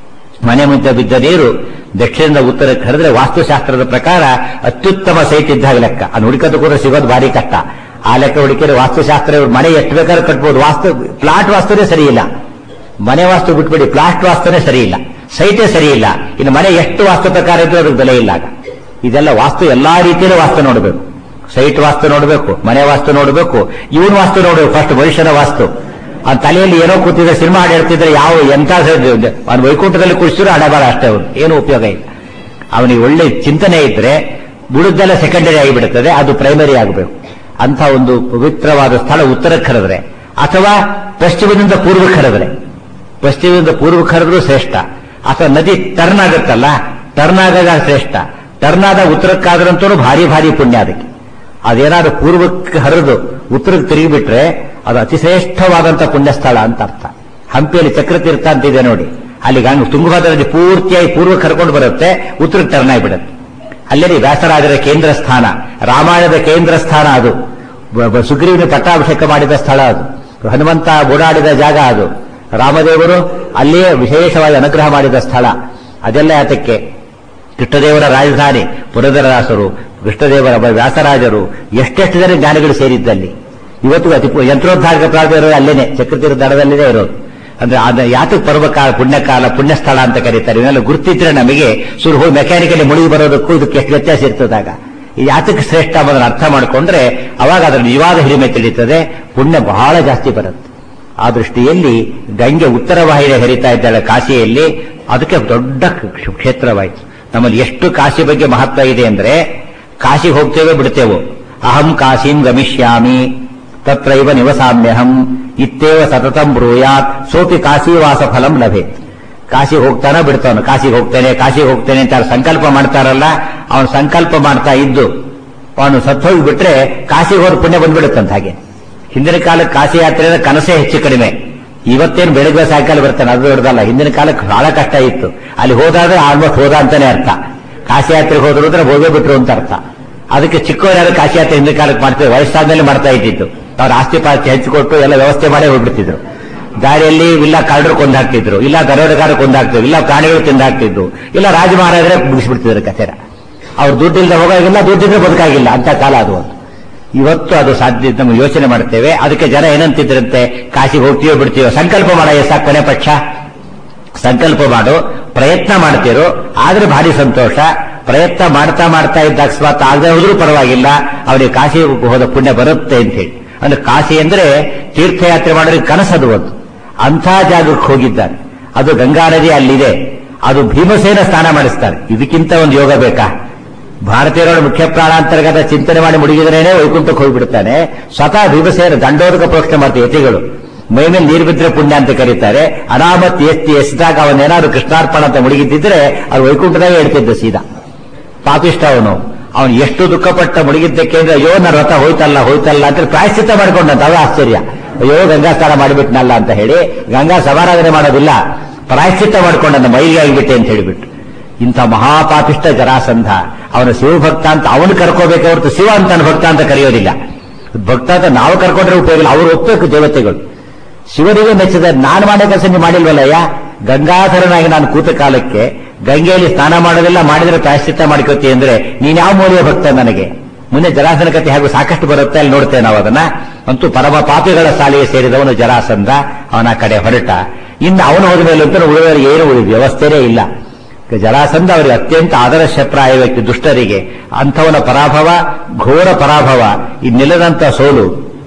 ಮನೆ ಮುಂದೆ ಬಿದ್ದ ನೀರು ದಕ್ಷಿಣದಿಂದ ಉತ್ತರಕ್ಕೆ ಹರಿದ್ರೆ ವಾಸ್ತುಶಾಸ್ತ್ರದ ಪ್ರಕಾರ ಅತ್ಯುತ್ತಮ ಸೈಟ್ ಇದ್ದಾಗ ಲೆಕ್ಕ ಅದು ಹುಡುಕದು ಕೂಡ ಸಿಗೋದು ಭಾರಿ ಕಷ್ಟ ಆ ಲೆಕ್ಕ ಹುಡುಕಿದ್ರೆ ವಾಸ್ತುಶಾಸ್ತ್ರ ಇವ್ರು ಮನೆ ಎಷ್ಟು ಬೇಕಾದ್ರೂ ಕಟ್ಬೋದು ವಾಸ್ತು ಪ್ಲಾಟ್ ವಾಸ್ತುನೇ ಸರಿ ಇಲ್ಲ ಮನೆ ವಾಸ್ತು ಬಿಟ್ಬಿಡಿ ಪ್ಲಾಟ್ ವಾಸ್ತುನೇ ಸರಿ ಇಲ್ಲ ಸೈಟೇ ಸರಿ ಇಲ್ಲ ಇನ್ನು ಮನೆ ಎಷ್ಟು ವಾಸ್ತು ಪ್ರಕಾರ ಇದ್ರೂ ಅದಕ್ಕೆ ಬೆಲೆ ಇಲ್ಲ ಆಗ ಇದೆಲ್ಲ ವಾಸ್ತು ಎಲ್ಲಾ ರೀತಿಯಲ್ಲೂ ವಾಸ್ತು ನೋಡಬೇಕು ಸೈಟ್ ವಾಸ್ತು ನೋಡಬೇಕು ಮನೆ ವಾಸ್ತು ನೋಡಬೇಕು ಇವನ್ ವಾಸ್ತು ನೋಡಬೇಕು ಫಸ್ಟ್ ಮನುಷ್ಯನ ವಾಸ್ತು ಆ ತಲೆಯಲ್ಲಿ ಏನೋ ಕೂತಿದ್ರೆ ಸಿನಿಮಾ ಹಾಡು ಹೇಳ್ತಿದ್ರೆ ಯಾವ ಎಂತ ಅವನು ವೈಕುಂಠದಲ್ಲಿ ಕುಡಿಸಿದ್ರು ಹಣಬಾರ ಅಷ್ಟೇ ಅವನು ಏನು ಉಪಯೋಗ ಇಲ್ಲ ಅವನಿಗೆ ಒಳ್ಳೆ ಚಿಂತನೆ ಇದ್ರೆ ಬುಡದ್ದೆಲ್ಲ ಸೆಕೆಂಡರಿ ಆಗಿಬಿಡುತ್ತದೆ ಅದು ಪ್ರೈಮರಿ ಆಗಬೇಕು ಅಂತ ಒಂದು ಪವಿತ್ರವಾದ ಸ್ಥಳ ಉತ್ತರಕ್ಕೆ ಕರೆದ್ರೆ ಅಥವಾ ಪಶ್ಚಿಮದಿಂದ ಪೂರ್ವಕ್ಕೆ ಕರೆದ್ರೆ ಪಶ್ಚಿಮದಿಂದ ಪೂರ್ವಕ್ಕೆ ಕರೆದ್ರೂ ಶ್ರೇಷ್ಠ ಅಥವಾ ನದಿ ಟರ್ನ್ ಆಗುತ್ತಲ್ಲ ಟರ್ನ್ ಆದಾಗ ಶ್ರೇಷ್ಠ ಟರ್ನ್ ಆದ ಉತ್ತರಕ್ಕಾದ್ರಂತೂ ಭಾರಿ ಭಾರಿ ಪುಣ್ಯ ಅದಕ್ಕೆ ಅದೇನಾದ್ರು ಪೂರ್ವಕ್ಕೆ ಹರಿದು ಉತ್ತರಕ್ಕೆ ತಿರುಗಿಬಿಟ್ರೆ ಅದು ಅತಿ ಶ್ರೇಷ್ಠವಾದಂತ ಪುಣ್ಯ ಸ್ಥಳ ಅಂತ ಅರ್ಥ ಹಂಪಿಯಲ್ಲಿ ಚಕ್ರತೀರ್ಥ ಅಂತಿದೆ ನೋಡಿ ಅಲ್ಲಿ ಗಂಗ ತುಂಗಭದ್ರಾ ನದಿ ಪೂರ್ತಿಯಾಗಿ ಪೂರ್ವಕ್ಕೆ ಕರ್ಕೊಂಡು ಬರುತ್ತೆ ಉತ್ತರಕ್ಕೆ ಟರ್ನ್ ಆಗಿಬಿಡುತ್ತೆ ಅಲ್ಲೇ ವ್ಯಾಸರಾಜರ ಕೇಂದ್ರ ಸ್ಥಾನ ರಾಮಾಯಣದ ಕೇಂದ್ರ ಸ್ಥಾನ ಅದು ಬ- ಬ- ಸುಗ್ರೀವನ ಪಟ್ಟಾಭಿಷೇಕ ಮಾಡಿದ ಸ್ಥಳ ಅದು ಹನುಮಂತ ಓಡಾಡಿದ ಜಾಗ ಅದು ರಾಮದೇವರು ಅಲ್ಲಿಯೇ ವಿಶೇಷವಾಗಿ ಅನುಗ್ರಹ ಮಾಡಿದ ಸ್ಥಳ ಅದೆಲ್ಲ ಯಾತಕ್ಕೆ ಕೃಷ್ಣದೇವರ ರಾಜಧಾನಿ ಪುರದರದಾಸರು ಕೃಷ್ಣದೇವರ ಬ- ವ್ಯಾಸರಾಜರು ಎಷ್ಟೆಷ್ಟು ಜನ ಜ್ಞಾನಿಗಳು ಸೇರಿದ್ದಲ್ಲಿ ಇವತ್ತು ಅತಿ ಪು- ಯಂತ್ರೋದ್ಧಾರಕ ಪ್ರಾಂತ ಇರೋದು ಅಲ್ಲೇನೆ ಚಕ್ರತೀರ್ಥ ದಡದಲ್ಲಿದೆ ಇರೋದು ಅಂದ್ರೆ ಅದ ಯಾತಕ್ಕೆ ಪರ್ವಕಾಲ ಪುಣ್ಯಕಾಲ ಪುಣ್ಯಸ್ಥಳ ಅಂತ ಕರೀತಾರೆ ಇವನ್ನೆಲ್ಲ ಗುರುತಿದ್ರೆ ನಮಗೆ ಸುರು ಹೋಗಿ ಮೆಕ್ಯಾನಿಕಲಿ ಮುಳುಗಿ ಬರೋದಕ್ಕೂ ಇದಕ್ಕೆ ಎಷ್ಟು ವ್ಯತ್ಯಾಸ ಇರ್ತದಾಗ ಈ ಯಾತಕ್ಕೆ ಶ್ರೇಷ್ಠ ಅನ್ನೋದನ್ನ ಅರ್ಥ ಮಾಡಿಕೊಂಡ್ರೆ ಅವಾಗ ಅದರ ನಿಜವಾದ ಹಿರಿಮೆ ತಿಳಿಯುತ್ತದೆ ಪುಣ್ಯ ಬಹಳ ಜಾಸ್ತಿ ಬರುತ್ತೆ ಆ ದೃಷ್ಟಿಯಲ್ಲಿ ಗಂಗೆ ಉತ್ತರ ವಾಹಿನಿ ಹರಿತಾ ಇದ್ದಾಳೆ ಕಾಶಿಯಲ್ಲಿ ಅದಕ್ಕೆ ದೊಡ್ಡ ಕ್ಷ- ಕ್ಷೇತ್ರವಾಯಿತು ನಮ್ಮಲ್ಲಿ ಎಷ್ಟು ಕಾಶಿ ಬಗ್ಗೆ ಮಹತ್ವ ಇದೆ ಅಂದ್ರೆ ಕಾಶಿಗೆ ಹೋಗ್ತೇವೆ ಬಿಡ್ತೇವೋ ಅಹಂ ಕಾಶಿಂ ಗಮಿಷ್ಯಾಮಿ ತತ್ರೈವ ನಿವಸಾಮ್ಯಹಂ ಇತ್ತೇವ ಸತತಂ ಬ್ರೂಯಾತ್ ಸೋಪಿ ಕಾಶಿವಾಸ ಫಲಂ ಲಭೇತ್ ಕಾಶಿಗೆ ಹೋಗ್ತಾನ ಬಿಡ್ತಾವನು ಕಾಶಿಗೆ ಹೋಗ್ತೇನೆ ಕಾಶಿಗೆ ಹೋಗ್ತೇನೆ ಅಂತ ಅವ್ರು ಸಂಕಲ್ಪ ಮಾಡ್ತಾರಲ್ಲ ಅವನು ಸಂಕಲ್ಪ ಮಾಡ್ತಾ ಇದ್ದು ಅವನು ಸತ್ತೋಗಿ ಬಿಟ್ರೆ ಕಾಶಿಗೆ ಹೋದ್ರೆ ಪುಣ್ಯ ಬಂದ್ಬಿಡುತ್ತಂತ ಹಾಗೆ ಹಿಂದಿನ ಕಾಲಕ್ಕೆ ಕಾಶಿ ಯಾತ್ರೆ ಕನಸೇ ಹೆಚ್ಚು ಕಡಿಮೆ ಇವತ್ತೇನು ಬೆಳಗ್ಗೆ ಸಾಯಂಕಾಲ ಬರ್ತಾನೆ ಅದು ದೊಡ್ಡದಲ್ಲ ಹಿಂದಿನ ಕಾಲಕ್ಕೆ ಬಹಳ ಕಷ್ಟ ಇತ್ತು ಅಲ್ಲಿ ಹೋದಾದ್ರೆ ಆಲ್ಮೋಸ್ಟ್ ಹೋದ ಅಂತಾನೆ ಅರ್ಥ ಕಾಶಿ ಯಾತ್ರೆಗೆ ಹೋದ್ರು ಅಂದ್ರೆ ಹೋಗೇ ಬಿಟ್ರು ಅಂತ ಅರ್ಥ ಅದಕ್ಕೆ ಚಿಕ್ಕವರಾದ್ರೆ ಕಾಶಿ ಯಾತ್ರೆ ಹಿಂದಿನ ಕಾಲಕ್ಕೆ ಮಾಡ್ತಿದ್ರು ವಯಸ್ಸಾದ್ಮೇಲೆ ಮಾಡ್ತಾ ಇದ್ದಿತ್ತು ಅವ್ರ ಆಸ್ತಿ ಪಾಸ್ತಿ ಹಂಚಿಕೊಟ್ಟು ಎಲ್ಲ ವ್ಯವಸ್ಥೆ ಮಾಡೇ ಹೋಗ್ಬಿಡ್ತಿದ್ರು ದಾರಿಯಲ್ಲಿ ಇಲ್ಲ ಕಳ್ಳರು ಕೊಂದಾಕ್ತಿದ್ರು ಇಲ್ಲ ದರೋಡೆಗಾರ ಕೊಂದಾಕ್ತಿದ್ರು ಇಲ್ಲ ಪ್ರಾಣಿಗಳು ತಿಂದಾಕ್ತಿದ್ರು ಇಲ್ಲ ರಾಜ ಮಹಾರಾಜರೇ ಮುಗಿಸ್ಬಿಡ್ತಿದ್ರು ಕಥೆರ ಅವ್ರು ದುಡ್ಡಿಲ್ದ ಹೋಗಾಗಿಲ್ಲ ದುಡ್ಡಿದ್ರೆ ಬದುಕಾಗಿಲ್ಲ ಅಂತ ಕಾಲ ಅದು ಒಂದು ಇವತ್ತು ಅದು ಸಾಧ್ಯ ನಮ್ಮ ಯೋಚನೆ ಮಾಡ್ತೇವೆ ಅದಕ್ಕೆ ಜನ ಏನಂತಿದ್ರಂತೆ ಕಾಶಿಗೆ ಹೋಗ್ತೀವೋ ಬಿಡ್ತೀವೋ ಸಂಕಲ್ಪ ಮಾಡ ಸಾಕು ಕೊನೆ ಪಕ್ಷ ಸಂಕಲ್ಪ ಮಾಡು ಪ್ರಯತ್ನ ಮಾಡ್ತಿರೋ ಆದ್ರೆ ಭಾರಿ ಸಂತೋಷ ಪ್ರಯತ್ನ ಮಾಡ್ತಾ ಮಾಡ್ತಾ ಇದ್ದ ಅಕಸ್ಮಾತ್ ಆಗದೆ ಹೋದ್ರೂ ಪರವಾಗಿಲ್ಲ ಅವರಿಗೆ ಕಾಶಿ ಹೋದ ಪುಣ್ಯ ಬರುತ್ತೆ ಅಂತ ಹೇಳಿ ಅಂದ್ರೆ ಕಾಶಿ ಅಂದ್ರೆ ತೀರ್ಥಯಾತ್ರೆ ಮಾಡೋರಿಗೆ ಕನಸದು ಒಂದು ಅಂಥ ಜಾಗಕ್ಕೆ ಹೋಗಿದ್ದಾನೆ ಅದು ಗಂಗಾ ನದಿ ಅಲ್ಲಿದೆ ಅದು ಭೀಮಸೇನ ಸ್ನಾನ ಮಾಡಿಸ್ತಾರೆ ಇದಕ್ಕಿಂತ ಒಂದು ಯೋಗ ಬೇಕಾ ಭಾರತೀಯರ ಮುಖ್ಯ ಪ್ರಾಣಾಂತರ್ಗತ ಚಿಂತನೆ ಮಾಡಿ ಮುಳುಗಿದ್ರೇನೆ ವೈಕುಂಠಕ್ಕೆ ಹೋಗ್ಬಿಡ್ತಾನೆ ಸ್ವತಃ ಭೀಮಸೇನ ದಂಡೋದಕ ಪ್ರೋಕ್ಷಣೆ ಮಾಡ್ತಾರೆ ಯತಿಗಳು ಮೈ ಮೇಲೆ ನೀರು ಬಿದ್ದರೆ ಪುಣ್ಯ ಅಂತ ಕರೀತಾರೆ ಅನಾಮತ್ ಎಸ್ತಿ ಎಸ್ದಾಗ ಅವನೇನಾದ್ರು ಕೃಷ್ಣಾರ್ಪಣ ಅಂತ ಮುಳುಗಿದ್ದಿದ್ರೆ ಅವ್ರು ವೈಕುಂಠದಾಗ ಹೇಳ್ತಿದ್ದ ಸೀದಾ ಪಾಪಿಷ್ಟ ಅವನು ಅವನು ಎಷ್ಟು ದುಃಖಪಟ್ಟ ಮುಳುಗಿದ್ದಕ್ಕೆ ಅಂದ್ರೆ ಅಯ್ಯೋ ನನ್ನ ರಥ ಹೋಯ್ತಲ್ಲ ಹೋಯ್ತಲ್ಲ ಅಂತ ಪ್ರಾಯಶ್ಚಿತ್ತ ಮಾಡ್ಕೊಂಡಂತ ಅದು ಆಶ್ಚರ್ಯ ಅಯ್ಯೋ ಗಂಗಾ ಸ್ನಾನ ಮಾಡಿಬಿಟ್ನಲ್ಲ ಅಂತ ಹೇಳಿ ಗಂಗಾ ಸಮಾರಾಧನೆ ಮಾಡೋದಿಲ್ಲ ಪ್ರಾಯಶ್ಚಿತ್ತ ಮಾಡ್ಕೊಂಡ ಮೈಲಿಗೆ ಆಗಿಬಿಟ್ಟೆ ಅಂತ ಹೇಳಿಬಿಟ್ಟು ಇಂಥ ಮಹಾಪಾಪಿಷ್ಟ ಜರಾಸಂಧ ಅವನ ಶಿವಭಕ್ತ ಅಂತ ಅವನು ಕರ್ಕೋಬೇಕು ಹೊರತು ಶಿವ ಅಂತ ನನ್ನ ಭಕ್ತ ಅಂತ ಕರೆಯೋದಿಲ್ಲ ಭಕ್ತ ಅಂತ ನಾವು ಕರ್ಕೊಂಡ್ರೆ ಉಪಯೋಗ ಇಲ್ಲ ಅವ್ರು ಒಪ್ಪಬೇಕು ದೇವತೆಗಳು ಶಿವನಿಗೆ ಮೆಚ್ಚಿದ ನಾನು ಮಾಡೋ ಕೆಲಸ ನೀವು ಮಾಡಿಲ್ವಲ್ಲಯ್ಯ ಗಂಗಾಧರನಾಗಿ ನಾನು ಕೂತ ಕಾಲಕ್ಕೆ ಗಂಗೆಯಲ್ಲಿ ಸ್ನಾನ ಮಾಡೋದಿಲ್ಲ ಮಾಡಿದ್ರೆ ಪ್ರಾಯಶ್ಚಿತ್ತ ಮಾಡ್ಕೋತಿ ಅಂದ್ರೆ ನೀನ್ ಯಾವ ಮೌಲ್ಯ ಭಕ್ತ ನನಗೆ ಮುಂದೆ ಜರಾಸನ ಕಥೆ ಹಾಗೂ ಸಾಕಷ್ಟು ಬರುತ್ತೆ ಅಲ್ಲಿ ನೋಡ್ತೇವೆ ನಾವು ಅದನ್ನ ಅಂತೂ ಪರಮ ಪಾಪಿಗಳ ಸಾಲಿಗೆ ಸೇರಿದವನು ಜರಾಸಂಧ ಅವನ ಕಡೆ ಹೊರಟ ಇನ್ನು ಅವನು ಹೋದ ಮೇಲೆ ಅಂತ ಉಳಿದವರಿಗೆ ಏನು ಉಳಿದ ವ್ಯವಸ್ಥೆನೇ ಇಲ್ಲ ಜರಾಸಂಧ ಅವರಿಗೆ ಅತ್ಯಂತ ಆದರ್ಶಪ್ರಾಯ ವ್ಯಕ್ತಿ ದುಷ್ಟರಿಗೆ ಅಂಥವನ ಪರಾಭವ ಘೋರ ಪರಾಭವ ಇನ್ನಿಲ್ಲದಂತ ಸೋಲು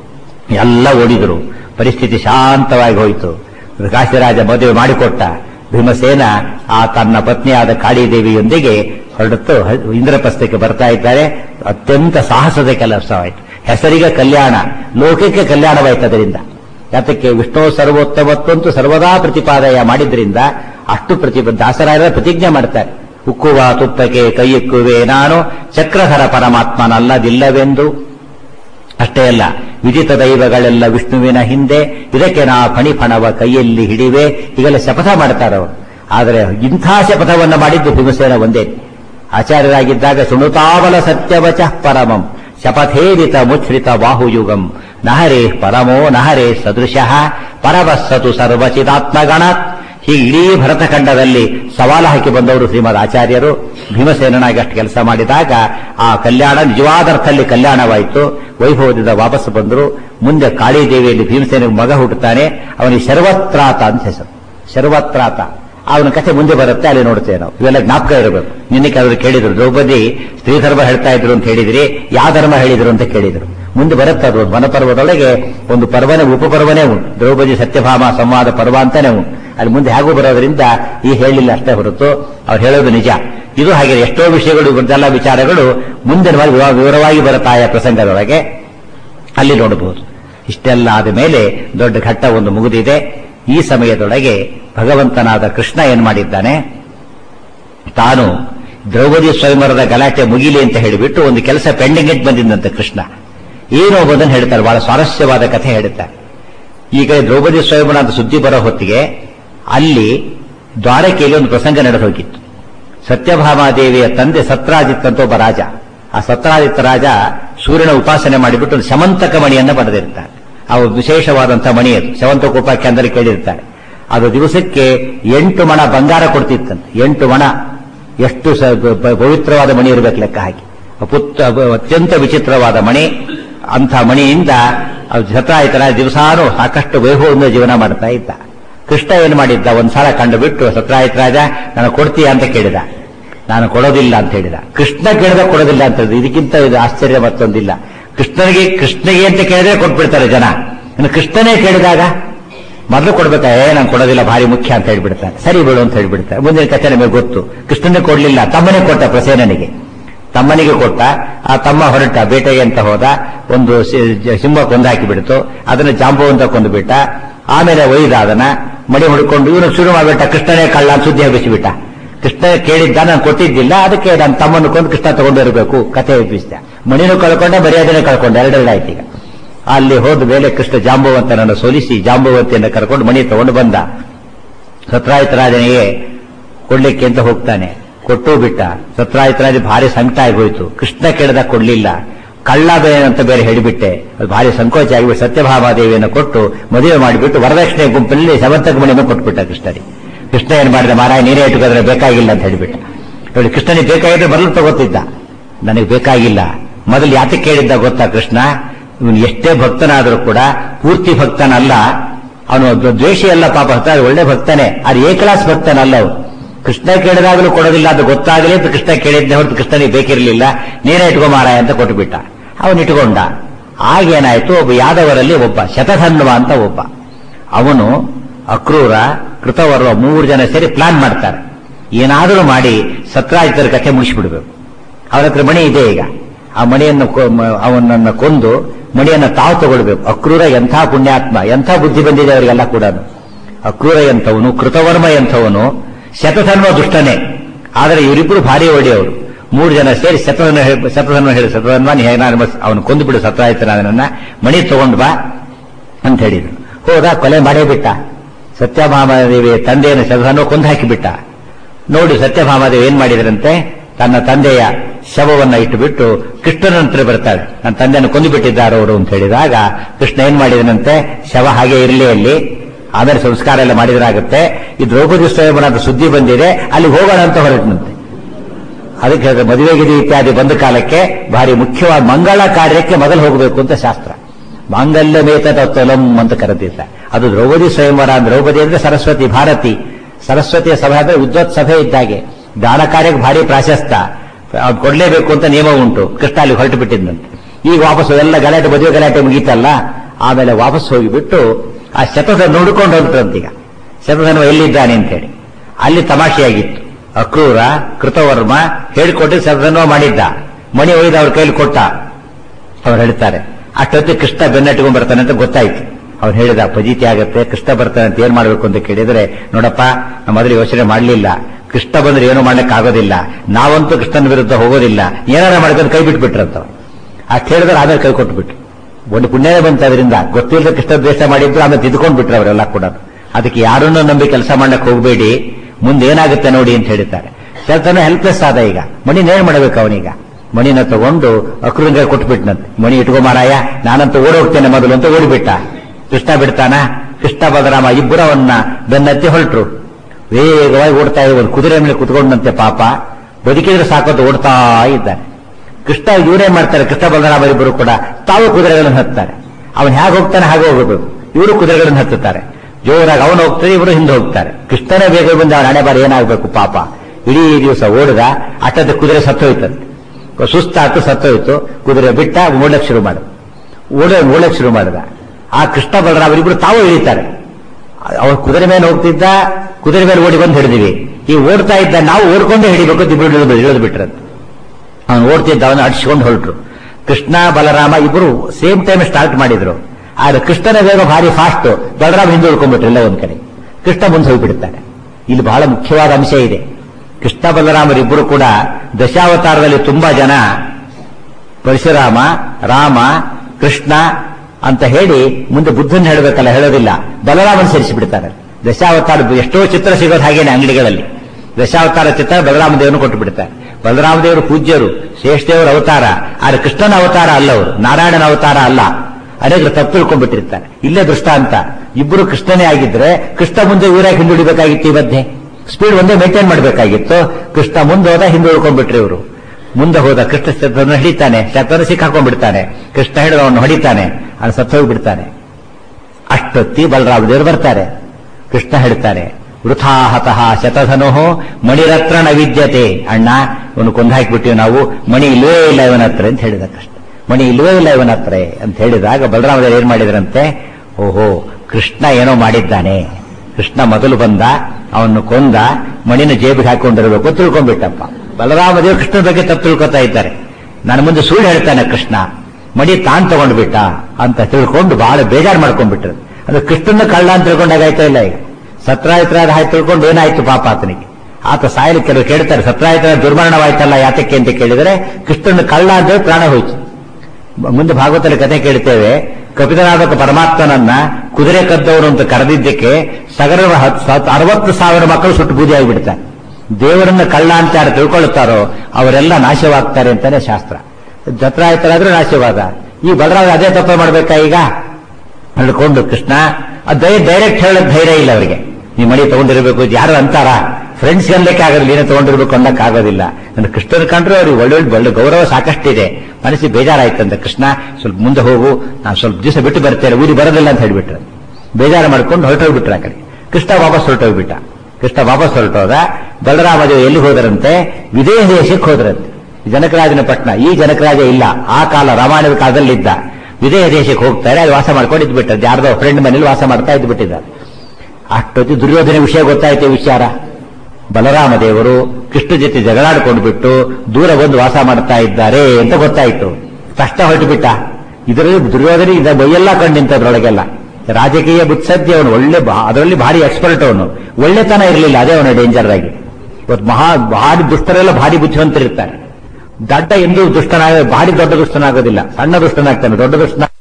ಎಲ್ಲ ಓಡಿದರು ಪರಿಸ್ಥಿತಿ ಶಾಂತವಾಗಿ ಹೋಯಿತು ಕಾಶಿರಾಜ ಮದುವೆ ಮಾಡಿಕೊಟ್ಟ ಭೀಮಸೇನ ಆ ತನ್ನ ಪತ್ನಿಯಾದ ಕಾಳಿದೇವಿಯೊಂದಿಗೆ ಹೊರಟು ಇಂದ್ರಪ್ರಸ್ಥಕ್ಕೆ ಬರ್ತಾ ಇದ್ದಾರೆ ಅತ್ಯಂತ ಸಾಹಸದ ಕೆಲಸವಾಯಿತು ಹೆಸರಿಗೆ ಕಲ್ಯಾಣ ಲೋಕಕ್ಕೆ ಕಲ್ಯಾಣವಾಯಿತು ಅದರಿಂದ ಯಾತಕ್ಕೆ ವಿಷ್ಣು ಸರ್ವೋತ್ತಮತ್ವಂತೂ ಸರ್ವದಾ ಪ್ರತಿಪಾದಯ ಮಾಡಿದ್ರಿಂದ ಅಷ್ಟು ಪ್ರತಿ ದಾಸರಾಯರ ಪ್ರತಿಜ್ಞೆ ಮಾಡ್ತಾರೆ ಉಕ್ಕುವ ತುಪ್ಪಕ್ಕೆ ಕೈಯಿಕ್ಕುವೆ ನಾನು ಚಕ್ರಧರ ಪರಮಾತ್ಮನಲ್ಲದಿಲ್ಲವೆಂದು ಅಷ್ಟೇ ಅಲ್ಲ ವಿದಿತ ದೈವಗಳೆಲ್ಲ ವಿಷ್ಣುವಿನ ಹಿಂದೆ ಇದಕ್ಕೆ ನಾ ಫಣಿಫಣವ ಕೈಯಲ್ಲಿ ಹಿಡಿವೆ ಹೀಗೆಲ್ಲ ಶಪಥ ಮಾಡ್ತಾರೆ ಅವರು ಆದರೆ ಇಂಥ ಶಪಥವನ್ನು ಮಾಡಿದ್ದು ಭೀಮಸೇನ ಒಂದೇ ಆಚಾರ್ಯರಾಗಿದ್ದಾಗ ಸುಣುತಾವಲ ಸತ್ಯವಚ ಪರಮಂ ಶಪಥೇರಿತ ಮುಚ್ಛ್ರಿತ ಬಾಹುಯುಗಂ ನಹರೇ ಪರಮೋ ನಹರೇ ಸದೃಶಃ ಪರವಸ್ಸತು ಸರ್ವಚಿದಾತ್ಮಗಣಾತ್ ಹೀಗೆ ಇಡೀ ಭರತಖಂಡದಲ್ಲಿ ಸವಾಲು ಹಾಕಿ ಬಂದವರು ಶ್ರೀಮದ್ ಆಚಾರ್ಯರು ಭೀಮಸೇನಾಗಿ ಅಷ್ಟು ಕೆಲಸ ಮಾಡಿದಾಗ ಆ ಕಲ್ಯಾಣ ನಿಜವಾದರ್ಥದಲ್ಲಿ ಕಲ್ಯಾಣವಾಯಿತು ವೈಭವದಿಂದ ವಾಪಸ್ ಬಂದರು ಮುಂದೆ ಕಾಳಿದೇವಿಯಲ್ಲಿ ಭೀಮಸೇನಿಗೆ ಮಗ ಹುಟ್ಟುತ್ತಾನೆ ಅವನಿಗೆ ಶರ್ವತ್ರಾತ ಅಂತ ಹೆಸರು ಶರ್ವತ್ರಾತ ಅವನ ಕಥೆ ಮುಂದೆ ಬರುತ್ತೆ ಅಲ್ಲಿ ನೋಡ್ತೇವೆ ನಾವು ಇವೆಲ್ಲ ಜ್ಞಾಪಕ ಇರಬೇಕು ನಿನ್ನೆ ಕೆಲವರು ಕೇಳಿದ್ರು ದ್ರೌಪದಿ ಸ್ತ್ರೀ ಧರ್ಮ ಹೇಳ್ತಾ ಇದ್ರು ಅಂತ ಹೇಳಿದ್ರಿ ಯಾವ ಧರ್ಮ ಹೇಳಿದ್ರು ಅಂತ ಕೇಳಿದ್ರು ಮುಂದೆ ಬರುತ್ತೆ ಅದು ವನಪರ್ವದೊಳಗೆ ಒಂದು ಪರ್ವನೇ ಉಪಪರ್ವನೇ ಉಂಟು ದ್ರೌಪದಿ ಸತ್ಯಭಾಮ ಸಂವಾದ ಪರ್ವ ಅಂತಾನೆ ಉಂಟು ಅಲ್ಲಿ ಮುಂದೆ ಹೇಗೂ ಬರೋದ್ರಿಂದ ಈ ಹೇಳಿಲ್ಲ ಅಷ್ಟೇ ಹೊರತು ಅವ್ರು ಹೇಳೋದು ನಿಜ ಇದು ಹಾಗೆ ಎಷ್ಟೋ ವಿಷಯಗಳು ಇವರದೆಲ್ಲ ವಿಚಾರಗಳು ಮುಂದೆ ವಿವರವಾಗಿ ಬರುತ್ತಾ ಆಯಾ ಪ್ರಸಂಗದೊಳಗೆ ಅಲ್ಲಿ ನೋಡಬಹುದು ಇಷ್ಟೆಲ್ಲ ಆದ ಮೇಲೆ ದೊಡ್ಡ ಘಟ್ಟ ಒಂದು ಮುಗಿದಿದೆ ಈ ಸಮಯದೊಳಗೆ ಭಗವಂತನಾದ ಕೃಷ್ಣ ಏನ್ ಮಾಡಿದ್ದಾನೆ ತಾನು ದ್ರೌಪದಿ ಸ್ವಯಂವರದ ಗಲಾಟೆ ಮುಗಿಲಿ ಅಂತ ಹೇಳಿಬಿಟ್ಟು ಒಂದು ಕೆಲಸ ಪೆಂಡಿಂಗ್ ಇಟ್ಟು ಬಂದಿದ್ದಂತೆ ಕೃಷ್ಣ ಏನು ಎಂಬುದನ್ನು ಹೇಳ್ತಾರೆ ಬಹಳ ಸ್ವಾರಸ್ಯವಾದ ಕಥೆ ಹೇಳುತ್ತಾರೆ ಈಗ ದ್ರೌಪದಿ ಸ್ವಯಂವರ ಅಂತ ಸುದ್ದಿ ಬರೋ ಹೊತ್ತಿಗೆ ಅಲ್ಲಿ ದ್ವಾರಕೆಯಲ್ಲಿ ಒಂದು ಪ್ರಸಂಗ ನಡೆದು ಹೋಗಿತ್ತು ಸತ್ಯಭಾಮಾದೇವಿಯ ತಂದೆ ಸತ್ರಾಜಿತ್ ಅಂತ ಒಬ್ಬ ರಾಜ ಆ ಸತ್ರಾಜಿತ್ ರಾಜ ಸೂರ್ಯನ ಉಪಾಸನೆ ಮಾಡಿಬಿಟ್ಟು ಒಂದು ಶಮಂತಕ ಮಣಿಯನ್ನು ಪಡೆದಿರ್ತಾನೆ ಆ ವಿಶೇಷವಾದಂತಹ ಮಣಿ ಅದು ಶವಂತಕ ಉಪಾಖ್ಯಾನದಲ್ಲಿ ಕೇಳಿರ್ತಾರೆ ಅದು ದಿವಸಕ್ಕೆ ಎಂಟು ಮಣ ಬಂಗಾರ ಕೊಡ್ತಿತ್ತಂತೆ ಎಂಟು ಮಣ ಎಷ್ಟು ಪವಿತ್ರವಾದ ಮಣಿ ಇರಬೇಕು ಲೆಕ್ಕ ಹಾಕಿ ಪುತ್ತ ಅತ್ಯಂತ ವಿಚಿತ್ರವಾದ ಮಣಿ ಅಂಥ ಮಣಿಯಿಂದ ಸತ್ರಾಯಿತರ ದಿವಸಾನು ಸಾಕಷ್ಟು ವೈಭವದಿಂದ ಜೀವನ ಮಾಡ್ತಾ ಇದ್ದ ಕೃಷ್ಣ ಏನ್ ಮಾಡಿದ್ದ ಒಂದ್ಸಲ ಕಂಡು ಬಿಟ್ಟು ಸತ್ರಾಯಿತ ರಾಜ ನಾನು ಕೊಡ್ತೀಯ ಅಂತ ಕೇಳಿದ ನಾನು ಕೊಡೋದಿಲ್ಲ ಅಂತ ಹೇಳಿದ ಕೃಷ್ಣ ಕೇಳಿದ ಕೊಡೋದಿಲ್ಲ ಅಂತ ಹೇಳಿದ ಇದಕ್ಕಿಂತ ಇದು ಆಶ್ಚರ್ಯ ಮತ್ತೊಂದಿಲ್ಲ ಕೃಷ್ಣನಿಗೆ ಕೃಷ್ಣಗೆ ಅಂತ ಕೇಳಿದ್ರೆ ಕೊಟ್ಬಿಡ್ತಾರೆ ಜನ ಇನ್ನು ಕೃಷ್ಣನೇ ಕೇಳಿದಾಗ ಮೊದಲು ಕೊಡ್ಬೇಕಾ ಏ ನಾನು ಕೊಡೋದಿಲ್ಲ ಭಾರಿ ಮುಖ್ಯ ಅಂತ ಹೇಳ್ಬಿಡ್ತಾರೆ ಸರಿ ಬಿಡು ಅಂತ ಹೇಳ್ಬಿಡ್ತಾರೆ ಮುಂದಿನ ಕಥೆ ನಮಗೆ ಗೊತ್ತು ಕೃಷ್ಣನೇ ಕೊಡ್ಲಿಲ್ಲ ತಮ್ಮನೇ ಕೊಟ್ಟ ಪ್ರಸೇನನಿಗೆ ತಮ್ಮನಿಗೆ ಕೊಟ್ಟ ಆ ತಮ್ಮ ಹೊರಟ ಬೇಟೆಗೆ ಅಂತ ಹೋದ ಒಂದು ಸಿಂಹ ಕೊಂದು ಹಾಕಿಬಿಡ್ತು ಅದನ್ನ ಜಾಂಬವಂತ ಕೊಂದುಬಿಟ್ಟ ಆಮೇಲೆ ಒಯ್ದ ಅದನ್ನ ಮಡಿ ಹುಡ್ಕೊಂಡು ಇವನು ಶುರು ಮಾಡಿಬಿಟ್ಟ ಕೃಷ್ಣನೇ ಕಳ್ಳ ಅಂತ ಸುದ್ದಿ ಹಬ್ಬಿಸಿಬಿಟ್ಟ ಕೃಷ್ಣ ಕೇಳಿದ್ದ ನಾನು ಕೊಟ್ಟಿದ್ದಿಲ್ಲ ಅದಕ್ಕೆ ನನ್ನ ತಮ್ಮನ್ನು ಕೊಂದು ಕೃಷ್ಣ ತಗೊಂಡಿರಬೇಕು ಕಥೆ ಎಬ್ಬಿಸಿದ ಮಣಿನೂ ಕಳ್ಕೊಂಡೆ ಮರ್ಯಾದೆನೇ ಕಳ್ಕೊಂಡೆ ಎರಡೆರಡಾಯ್ತು ಈಗ ಅಲ್ಲಿ ಹೋದ ಮೇಲೆ ಕೃಷ್ಣ ಜಾಂಬವಂತನನ್ನು ಸೋಲಿಸಿ ಜಾಂಬವಂತಿಯನ್ನು ಕರ್ಕೊಂಡು ಮಣಿ ತಗೊಂಡು ಬಂದ ಸತ್ರಾಯಿತರಾಜನಿಗೆ ಕೊಡ್ಲಿಕ್ಕೆ ಅಂತ ಹೋಗ್ತಾನೆ ಕೊಟ್ಟು ಬಿಟ್ಟ ಸತ್ರಾಯಿತರಾಜ ಭಾರಿ ಸಂಕಟ ಆಗೋಯ್ತು ಕೃಷ್ಣ ಕೇಳಿದ ಕೊಡ್ಲಿಲ್ಲ ಕಳ್ಳ ಬೇರೆ ಅಂತ ಬೇರೆ ಹೇಳಿಬಿಟ್ಟೆ ಅದು ಭಾರಿ ಸಂಕೋಚ ಆಗಿಬಿಟ್ಟು ಸತ್ಯಭಾಮಾದೇವಿಯನ್ನು ಕೊಟ್ಟು ಮದುವೆ ಮಾಡಿಬಿಟ್ಟು ವರದಕ್ಷಿಣೆ ಗುಂಪಿನಲ್ಲಿ ಸಮರ್ಥಕ ಮಣಿಯನ್ನು ಕೊಟ್ಬಿಟ್ಟ ಕೃಷ್ಣನಿಗೆ ಕೃಷ್ಣ ಏನ್ ಮಾಡಿದ ಮಾರಾಯ ನೀರೇ ಇಟ್ಕೋದ್ರೆ ಬೇಕಾಗಿಲ್ಲ ಅಂತ ಹೇಳಿಬಿಟ್ಟ ನೋಡಿ ಕೃಷ್ಣನಿಗೆ ಬೇಕಾಗಿದ್ರೆ ಮೊದಲು ತಗೋತಿದ್ದ ನನಗೆ ಬೇಕಾಗಿಲ್ಲ ಮೊದಲು ಯಾತಕ್ಕೆ ಕೇಳಿದ್ದ ಗೊತ್ತಾ ಕೃಷ್ಣ ಇವನು ಎಷ್ಟೇ ಭಕ್ತನಾದರೂ ಕೂಡ ಪೂರ್ತಿ ಭಕ್ತನಲ್ಲ ಅವನು ದ್ವೇಷಿ ಅಲ್ಲ ಪಾಪ ಭಕ್ತ ಒಳ್ಳೆ ಭಕ್ತನೇ ಅದು ಎ ಕ್ಲಾಸ್ ಭಕ್ತನಲ್ಲ ಅವನು ಕೃಷ್ಣ ಕೇಳಿದಾಗಲೂ ಕೊಡೋದಿಲ್ಲ ಅದು ಗೊತ್ತಾಗಲಿ ಅಂತ ಕೃಷ್ಣ ಕೇಳಿದ್ದೆ ಹೊರತು ಕೃಷ್ಣನಿಗೆ ಬೇಕಿರಲಿಲ್ಲ ನೀರೇ ಇಟ್ಕೋ ಮಾರಾಯ ಅಂತ ಕೊಟ್ಟುಬಿಟ್ಟ ಅವನು ಇಟ್ಕೊಂಡ ಆಗೇನಾಯ್ತು ಒಬ್ಬ ಯಾದವರಲ್ಲಿ ಒಬ್ಬ ಶತಧನ್ವ ಅಂತ ಒಬ್ಬ ಅವನು ಅಕ್ರೂರ ಕೃತವರ್ವ ಮೂರು ಜನ ಸೇರಿ ಪ್ಲಾನ್ ಮಾಡ್ತಾರೆ ಏನಾದರೂ ಮಾಡಿ ಸತ್ರಾಜಿತರ ಕಥೆ ಮುಗಿಸ್ಬಿಡ್ಬೇಕು ಅವರ ಹತ್ರ ಮಣಿ ಇದೆ ಈಗ ಆ ಮಣಿಯನ್ನು ಕೊ- ಮ- ಅವನನ್ನ ಕೊಂದು ಮಣಿಯನ್ನು ತಾವು ತಗೊಳ್ಬೇಕು ಅಕ್ರೂರ ಎಂಥ ಪುಣ್ಯಾತ್ಮ ಎಂಥ ಬುದ್ಧಿ ಬಂದಿದೆ ಅವರಿಗೆಲ್ಲ ಕೂಡ ಅಕ್ರೂರ ಎಂಥವನು ಕೃತವರ್ಮ ಎಂಥವನು ಶತಧನ್ವ ದುಷ್ಟನೇ ಆದರೆ ಇವರಿಬ್ಬರು ಭಾರಿ ಒಡೆಯವರು ಮೂರು ಜನ ಸೇರಿ ಶತಧನ್ವ ಹೇಳಿ ಶತಧನ್ವ ಹೇಳಿ ಶತಧನ್ವ ನೀ ಏನಾದ್ರು ಅವನು ಕೊಂದು ಬಿಡು ಸತ್ರಾಜಿತನ ಮಣಿ ತಗೊಂಡು ಬಾ ಅಂತ ಹೇಳಿದ್ರು ಹೋದ ಕೊಲೆ ಮಾಡೇ ಬಿಟ್ಟ ಸತ್ಯಭಾಮಾದೇವಿ ತಂದೆಯನ್ನು ಶತಧನ್ವ ಕೊಂದು ಹಾಕಿಬಿಟ್ಟ ನೋಡಿ ಸತ್ಯಭಾಮಾದೇವಿ ಏನ್ ಮಾಡಿದ್ರಂತೆ ತನ್ನ ತಂದೆಯ ಶವವನ್ನ ಇಟ್ಟುಬಿಟ್ಟು ಕೃಷ್ಣನ ಹತ್ರ ಬರ್ತಾಳೆ ನನ್ನ ತಂದೆಯನ್ನು ಕೊಂದು ಬಿಟ್ಟಿದ್ದಾರೆ ಅವರು ಅಂತ ಹೇಳಿದಾಗ ಕೃಷ್ಣ ಏನ್ ಮಾಡಿದನಂತೆ ಶವ ಹಾಗೆ ಇರಲಿ ಅಲ್ಲಿ ಆಮೇಲೆ ಸಂಸ್ಕಾರ ಎಲ್ಲ ಮಾಡಿದ್ರಾಗುತ್ತೆ ಈ ದ್ರೌಪದಿ ಸ್ವಯಂವರ ಅಂತ ಸುದ್ದಿ ಬಂದಿದೆ ಅಲ್ಲಿ ಹೋಗೋಣ ಅಂತ ಹೊರಟಿನಂತೆ ಅದಕ್ಕೆ ಅದು ಮದುವೆ ಗಿರಿ ಇತ್ಯಾದಿ ಬಂದ ಕಾಲಕ್ಕೆ ಭಾರಿ ಮುಖ್ಯವಾದ ಮಂಗಳ ಕಾರ್ಯಕ್ಕೆ ಮೊದಲು ಹೋಗಬೇಕು ಅಂತ ಶಾಸ್ತ್ರ ಮಾಂಗಲ್ಯ ಮೇತ ತತ್ವಲಂ ಅಂತ ಕರೆದಿದ್ದ ಅದು ದ್ರೌಪದಿ ಸ್ವಯಂವರ ದ್ರೌಪದಿ ಅಂದ್ರೆ ಸರಸ್ವತಿ ಭಾರತಿ ಸರಸ್ವತಿಯ ಸಭೆ ಅಂದ್ರೆ ಉದ್ವತ್ ಸಭೆ ಇದ್ದಾಗೆ ದಾನ ಕಾರ್ಯಕ್ಕೆ ಭಾರಿ ಪ್ರಾಶಸ್ತ ಅದು ಕೊಡ್ಲೇಬೇಕು ಅಂತ ನಿಯಮ ಉಂಟು ಕೃಷ್ಣ ಅಲ್ಲಿ ಹೊರಟು ಬಿಟ್ಟಿದ್ದಂತೆ ಈಗ ವಾಪಸ್ ಎಲ್ಲ ಗಲಾಟೆ ಮದುವೆ ಗಲಾಟೆ ಮುಗೀತಲ್ಲ ಆಮೇಲೆ ವಾಪಸ್ ಹೋಗಿಬಿಟ್ಟು ಆ ಶತದ ನೋಡಿಕೊಂಡು ಹೋಗ್ತಂತೀಗ ಶತಧನ್ವ ಎಲ್ಲಿದ್ದಾನೆ ಅಂತೇಳಿ ಅಲ್ಲಿ ತಮಾಷೆಯಾಗಿತ್ತು ಅಕ್ರೂರ ಕೃತವರ್ಮ ಹೇಳಿಕೊಟ್ಟು ಶತಧನ್ವ ಮಾಡಿದ್ದ ಮಣಿ ಒಯ್ದು ಅವ್ರ ಕೈಲಿ ಕೊಟ್ಟ ಅವ್ರು ಹೇಳ್ತಾರೆ ಅಷ್ಟೊತ್ತಿಗೆ ಕೃಷ್ಣ ಬೆನ್ನಟ್ಟಿಕೊಂಡ್ ಬರ್ತಾನೆ ಅಂತ ಗೊತ್ತಾಯ್ತು ಅವ್ರು ಹೇಳಿದ ಫಜೀತಿ ಆಗತ್ತೆ ಕೃಷ್ಣ ಬರ್ತಾನೆ ಅಂತ ಏನ್ ಮಾಡ್ಬೇಕು ಅಂತ ಕೇಳಿದ್ರೆ ನೋಡಪ್ಪ ನಮ್ಮ ಮೊದಲು ಯೋಚನೆ ಮಾಡಲಿಲ್ಲ ಕೃಷ್ಣ ಬಂದ್ರೆ ಏನು ಮಾಡ್ಲಿಕ್ಕೆ ಆಗೋದಿಲ್ಲ ನಾವಂತೂ ಕೃಷ್ಣನ ವಿರುದ್ಧ ಹೋಗೋದಿಲ್ಲ ಏನಾರ ಮಾಡ್ಕೊಂಡು ಕೈ ಬಿಟ್ಬಿಟ್ರಂತ ಅಷ್ಟು ಹೇಳಿದ್ರೆ ಆಮೇಲೆ ಕೈ ಕೊಟ್ಬಿಟ್ರು ಒಂದು ಪುಣ್ಯನೇ ಬಂತು ಅದರಿಂದ ಗೊತ್ತಿಲ್ಲದ ಕೃಷ್ಣ ದ್ವೇಷ ಮಾಡಿದ್ರು ಆಮೇಲೆ ತಿದ್ಕೊಂಡು ಬಿಟ್ರು ಅವರೆಲ್ಲ ಕೂಡ ಅದಕ್ಕೆ ಯಾರನ್ನೂ ನಂಬಿ ಕೆಲಸ ಮಾಡಕ್ ಹೋಗಬೇಡಿ ಮುಂದೆ ಏನಾಗುತ್ತೆ ನೋಡಿ ಅಂತ ಹೇಳ್ತಾರೆ ಶರತನ ಹೆಲ್ಪ್ಲೆಸ್ ಆದ ಈಗ ಮಣಿ ನೇಣು ಮಾಡಬೇಕು ಅವನೀಗ ಮಣಿನ ತಗೊಂಡು ಅಕ್ರಂಗ ಕೊಟ್ಬಿಟ್ನಂತೆ ಮಣಿ ಇಟ್ಕೋ ಮಾರಾಯ ನಾನಂತೂ ಓಡೋಗ್ತೇನೆ ಮೊದಲು ಅಂತ ಓಡಿಬಿಟ್ಟ ಕೃಷ್ಣ ಬಿಡ್ತಾನ ಕೃಷ್ಣ ಬಲರಾಮ ಇಬ್ಬರು ಅವನ್ನ ಬೆನ್ನತ್ತಿ ಹೊರಟ್ರು ವೇಗವಾಗಿ ಓಡ್ತಾ ಇದ್ದ ಒಂದು ಕುದುರೆ ಮೇಲೆ ಕುತ್ಕೊಂಡಂತೆ ಪಾಪ ಬದುಕಿದ್ರೆ ಸಾಕೋತ ಓಡ್ತಾ ಇದ್ದಾನೆ ಕೃಷ್ಣ ಇವರೇ ಮಾಡ್ತಾರೆ ಕೃಷ್ಣ ಬಲರಾಮರಿಬ್ಬರು ಕೂಡ ತಾವು ಕುದುರೆಗಳನ್ನು ಹತ್ತಾರೆ ಅವನು ಹೇಗೆ ಹೋಗ್ತಾನೆ ಹಾಗೆ ಹೋಗಬೇಕು ಇವರು ಕುದುರೆಗಳನ್ನು ಹತ್ತುತ್ತಾರೆ ಜೋರಾಗಿ ಅವನು ಹೋಗ್ತಾರೆ ಇವರು ಹಿಂದೆ ಹೋಗ್ತಾರೆ ಕೃಷ್ಣನೇ ಬೇಗ ಬಂದ ಅವನ ಹಣೆ ಬಾರಿ ಏನಾಗಬೇಕು ಪಾಪ ಇಡೀ ದಿವಸ ಓಡಿದ ಅಟ್ಟದ ಕುದುರೆ ಸತ್ತೋಯ್ತಂತೆ ಸುಸ್ತಾತು ಸತ್ತೋಯ್ತು ಕುದುರೆ ಬಿಟ್ಟ ಓಡಕ್ ಶುರು ಮಾಡ ಓಡ ಓಡಕ್ ಶುರು ಮಾಡಿದ ಆ ಕೃಷ್ಣ ಬಲರಾಮರಿಬ್ಬರು ತಾವು ಇಳಿತಾರೆ ಅವ್ರು ಕುದುರೆ ಮೇಲೆ ಹೋಗ್ತಿದ್ದ ಕುದುರೆ ಮೇಲೆ ಓಡಿ ಬಂದು ಹಿಡಿದಿವಿ ಈ ಓಡ್ತಾ ಇದ್ದ ನಾವು ಓಡ್ಕೊಂಡೇ ಹಿಡಿಬೇಕು ಅಂತ ಇಬ್ರು ಇಳಿದು ಇಳಿದು ಬಿಟ್ರಂತೆ ಅವನು ಓಡ್ತಿದ್ದ ಅವನು ಅಡಿಸ್ಕೊಂಡು ಹೊರಟ್ರು ಕೃಷ್ಣ ಬಲರಾಮ ಇಬ್ಬರು ಸೇಮ್ ಟೈಮ್ ಸ್ಟಾರ್ಟ್ ಮಾಡಿದ್ರು ಆದ್ರೆ ಕೃಷ್ಣನ ವೇಗ ಭಾರಿ ಫಾಸ್ಟ್ ಬಲರಾಮ ಹಿಂದೆ ಉಳ್ಕೊಂಡ್ಬಿಟ್ರು ಎಲ್ಲ ಒಂದ್ ಕಡೆ ಕೃಷ್ಣ ಮುಂದೆ ಹೋಗ್ಬಿಡ್ತಾನೆ ಇಲ್ಲಿ ಬಹಳ ಮುಖ್ಯವಾದ ಅಂಶ ಇದೆ ಕೃಷ್ಣ ಬಲರಾಮರಿಬ್ಬರು ಕೂಡ ದಶಾವತಾರದಲ್ಲಿ ತುಂಬಾ ಜನ ಪರಶುರಾಮ ರಾಮ ಕೃಷ್ಣ ಅಂತ ಹೇಳಿ ಮುಂದೆ ಬುದ್ಧನ್ ಹೇಳಬೇಕಲ್ಲ ಹೇಳೋದಿಲ್ಲ ಬಲರಾಮನ್ ಸೇರಿಸಿಬಿಡ್ತಾರೆ ದಶಾವತಾರ ಎಷ್ಟೋ ಚಿತ್ರ ಸಿಗೋದು ಹಾಗೇನೆ ಅಂಗಡಿಗಳಲ್ಲಿ ದಶಾವತಾರ ಚಿತ್ರ ಬಲರಾಮ ದೇವರನ್ನು ಕೊಟ್ಟು ಬಿಡ್ತಾರೆ ಬಲರಾಮ ದೇವರು ಪೂಜ್ಯರು ಶ್ರೇಷ್ಠದೇವರ ಅವತಾರ ಆದ್ರೆ ಕೃಷ್ಣನ ಅವತಾರ ಅಲ್ಲ ಅವರು ನಾರಾಯಣನ ಅವತಾರ ಅಲ್ಲ ಅನೇಕರು ತಪ್ಪು ತಿಳ್ಕೊಂಡ್ಬಿಟ್ಟಿರ್ತಾರೆ ಇಲ್ಲೇ ದೃಷ್ಟಾಂತ ಇಬ್ಬರು ಕೃಷ್ಣನೇ ಆಗಿದ್ರೆ ಕೃಷ್ಣ ಮುಂದೆ ಇವರಾಗಿ ಹಿಂದುಳಿಬೇಕಾಗಿತ್ತು ಈ ಮಧ್ಯೆ ಸ್ಪೀಡ್ ಒಂದೇ ಮೇಂಟೈನ್ ಮಾಡಬೇಕಾಗಿತ್ತು ಕೃಷ್ಣ ಮುಂದೆ ಹೋದ ಹಿಂದೆ ಉಳ್ಕೊಂಡ್ಬಿಟ್ರಿ ಇವರು ಮುಂದೆ ಹೋದ ಕೃಷ್ಣ ಶತವನ್ನು ಹಿಡಿತಾನೆ ಶತವನ್ನು ಸಿಕ್ಕಾಕೊಂಡ್ಬಿಡ್ತಾನೆ ಕೃಷ್ಣ ಹಿಡಿದವನು ಹೊಡಿತಾನೆ ಅವನು ಸತ್ತೋಗ್ಬಿಡ್ತಾನೆ ಅಷ್ಟೊತ್ತಿ ಬಲರಾಮ ದೇವರು ಬರ್ತಾರೆ ಕೃಷ್ಣ ಹೇಳ್ತಾನೆ ವೃಥಾಹತಃ ಶತಧನೋ ಮಣಿರತ್ರ ನ ವಿದ್ಯತೆ ಅಣ್ಣ ಇವನು ಕೊಂದು ಹಾಕಿಬಿಟ್ಟಿವಿ ನಾವು ಮಣಿ ಇಲ್ವೇ ಇಲ್ಲ ಇವನ ಹತ್ರ ಅಂತ ಹೇಳಿದ ಕೃಷ್ಣ ಮಣಿ ಇಲ್ವೇ ಇಲ್ಲ ಇವನ ಹತ್ರ ಅಂತ ಹೇಳಿದಾಗ ಬಲರಾಮದೇವರು ಏನ್ ಮಾಡಿದ್ರಂತೆ ಓಹೋ ಕೃಷ್ಣ ಏನೋ ಮಾಡಿದ್ದಾನೆ ಕೃಷ್ಣ ಮೊದಲು ಬಂದ ಅವನು ಕೊಂದ ಮಣಿನ ಜೇಬಿಗೆ ಹಾಕೊಂಡಿರ್ಬೇಕು ಅಂತ ತಿಳ್ಕೊಂಡ್ಬಿಟ್ಟಪ್ಪ ಬಲರಾಮದೇವರು ಕೃಷ್ಣನ ಬಗ್ಗೆ ತಪ್ಪು ತಿಳ್ಕೊತಾ ಇದ್ದಾರೆ ನನ್ನ ಮುಂದೆ ಸುಳ್ಳು ಹೇಳ್ತಾನೆ ಕೃಷ್ಣ ಮಣಿ ತಾನ್ ತಗೊಂಡ್ಬಿಟ್ಟ ಅಂತ ತಿಳ್ಕೊಂಡು ಬಹಳ ಬೇಜಾರು ಮಾಡ್ಕೊಂಡ್ಬಿಟ್ರು ಅಂದ್ರೆ ಕೃಷ್ಣನ ಕಳ್ಳ ಅಂತ ತಿಳ್ಕೊಂಡಾಗಾಯ್ತಾ ಇಲ್ಲ ಈಗ ಸತ್ರಾಯಿತರಾದ ಹಾಕಿ ತಿಳ್ಕೊಂಡು ಏನಾಯ್ತು ಪಾಪ ಆತನಿಗೆ ಆತ ಸಾಯಲು ಕೆಲವು ಕೇಳ್ತಾರೆ ಸತ್ರಾಯಿತರ ದುರ್ಮರಣವಾಯ್ತಲ್ಲ ಯಾತಕ್ಕೆ ಅಂತ ಕೇಳಿದರೆ ಕೃಷ್ಣನ ಕಳ್ಳ ಅಂತ ಹೇಳಿ ಪ್ರಾಣ ಹೋಯ್ತು ಮುಂದೆ ಭಾಗವತಲ್ಲಿ ಕಥೆ ಕೇಳ್ತೇವೆ ಕಪಿತನಾದಕ ಪರಮಾತ್ಮನನ್ನ ಕುದುರೆ ಕದ್ದವರು ಅಂತ ಕರೆದಿದ್ದಕ್ಕೆ ಸಗರ ಅರವತ್ತು ಸಾವಿರ ಮಕ್ಕಳು ಸುಟ್ಟು ಬೂದಿ ಆಗಿಬಿಡ್ತಾರೆ ದೇವರನ್ನ ಕಳ್ಳ ಅಂತ ಯಾರು ತಿಳ್ಕೊಳ್ಳುತ್ತಾರೋ ಅವರೆಲ್ಲ ನಾಶವಾಗ್ತಾರೆ ಅಂತಾನೆ ಶಾಸ್ತ್ರ ಜತ್ರಾಯಿತರಾದ್ರೆ ನಾಶವಾದ ಈ ಬಲರಾಮ ಅದೇ ತಪ್ಪ ಮಾಡ್ಬೇಕಾ ಈಗ ಹೇಳ್ಕೊಂಡು ಕೃಷ್ಣ ಅದೇ ಡೈರೆಕ್ಟ್ ಹೇಳಕ್ ಧೈರ್ಯ ಇಲ್ಲ ಅವರಿಗೆ ನೀವು ಮಣಿ ತಗೊಂಡಿರ್ಬೇಕು ಯಾರು ಅಂತಾರ ಫ್ರೆಂಡ್ಸ್ ಅನ್ಲಿಕ್ಕೆ ಆಗೋದಿಲ್ಲ ಏನೇ ತಗೊಂಡಿರ್ಬೇಕು ಅನ್ನಕ್ ಆಗೋದಿಲ್ಲ ನನ್ನ ಕೃಷ್ಣನ ಕಂಡ್ರೆ ಅವ್ರಿಗೆ ಒಳ್ಳೆ ಒಳ್ಳೆ ಗೌರವ ಸಾಕಷ್ಟಿದೆ ಮನಸ್ಸಿಗೆ ಬೇಜಾರಾಯ್ತಂತ ಕೃಷ್ಣ ಸ್ವಲ್ಪ ಮುಂದೆ ಹೋಗು ನಾನು ಸ್ವಲ್ಪ ದಿವಸ ಬಿಟ್ಟು ಬರ್ತೇನೆ ಊರಿಗೆ ಬರೋದಿಲ್ಲ ಅಂತ ಹೇಳ್ಬಿಟ್ರು ಬೇಜಾರು ಮಾಡ್ಕೊಂಡು ಹೊರಟೋಗ್ಬಿಟ್ರು ಆ ಕಡೆ ಕೃಷ್ಣ ವಾಪಸ್ ಹೊರಟೋಗ್ಬಿಟ್ಟ ಕೃಷ್ಣ ವಾಪಸ್ ಹೊರಟೋದ ಬಲರಾಮದೇವ ಎಲ್ಲಿ ಹೋದರಂತೆ ವಿದೇಹ ದೇಶಕ್ಕೆ ಹೋದ್ರಂತೆ ಜನಕರಾಜನ ಪಟ್ಟಣ ಈ ಜನಕರಾಜ ಇಲ್ಲ ಆ ಕಾಲ ರಾಮಾಯಣದ ಕಾಲದಲ್ಲಿದ್ದ ವಿದೇಹ ದೇಶಕ್ಕೆ ಹೋಗ್ತಾರೆ ಅಲ್ಲಿ ವಾಸ ಮಾಡ್ಕೊಂಡು ಇದ್ಬಿಟ್ಟದ್ದು ಯಾರ್ದೋ ಫ್ರೆಂಡ್ ಮನೇಲಿ ವಾಸ ಮಾಡ್ತಾ ಇದ್ಬಿಟ್ಟಿದ್ದಾರೆ ಅಷ್ಟೊತ್ತಿ ದುರ್ಯೋಧನ ವಿಷಯ ಗೊತ್ತಾಯ್ತು ಈ ವಿಚಾರ ಬಲರಾಮ ದೇವರು ಕೃಷ್ಣ ಜೊತೆ ಜಗಳಾಡ್ಕೊಂಡು ಬಿಟ್ಟು ದೂರ ಬಂದು ವಾಸ ಮಾಡ್ತಾ ಇದ್ದಾರೆ ಅಂತ ಗೊತ್ತಾಯ್ತು ತಕ್ಷಣ ಹೊರಟು ಬಿಟ್ಟ ಇದರಲ್ಲಿ ದುರ್ಯೋಧನ ಇದ ಬೈಯೆಲ್ಲ ಕಂಡು ನಿಂತದ್ರೊಳಗೆಲ್ಲ ರಾಜಕೀಯ ಬುತ್ಸದ್ದಿ ಅವನು ಒಳ್ಳೆ ಬಾ- ಅದರಲ್ಲಿ ಭಾರಿ ಎಕ್ಸ್ಪರ್ಟ್ ಅವನು ಒಳ್ಳೆತನ ಇರಲಿಲ್ಲ ಅದೇ ಅವನು ಡೇಂಜರ್ ಆಗಿ ಇವತ್ತು ಮಹಾ ಭಾರಿ ದುಷ್ಟರೆಲ್ಲ ಭಾರಿ ಬುದ್ಧಿವಂತರಿರ್ತಾರೆ ದಡ್ಡ ಎಂದೂ ದುಷ್ಟನಾಗ ಭಾರಿ ದೊಡ್ಡ ದುಷ್ಟನಾಗೋದಿಲ್ಲ ಸಣ್ಣ ದುಷ್ಟನಾಗ್ತಾನೆ ದೊಡ್ಡ ದುಷ್ಟನ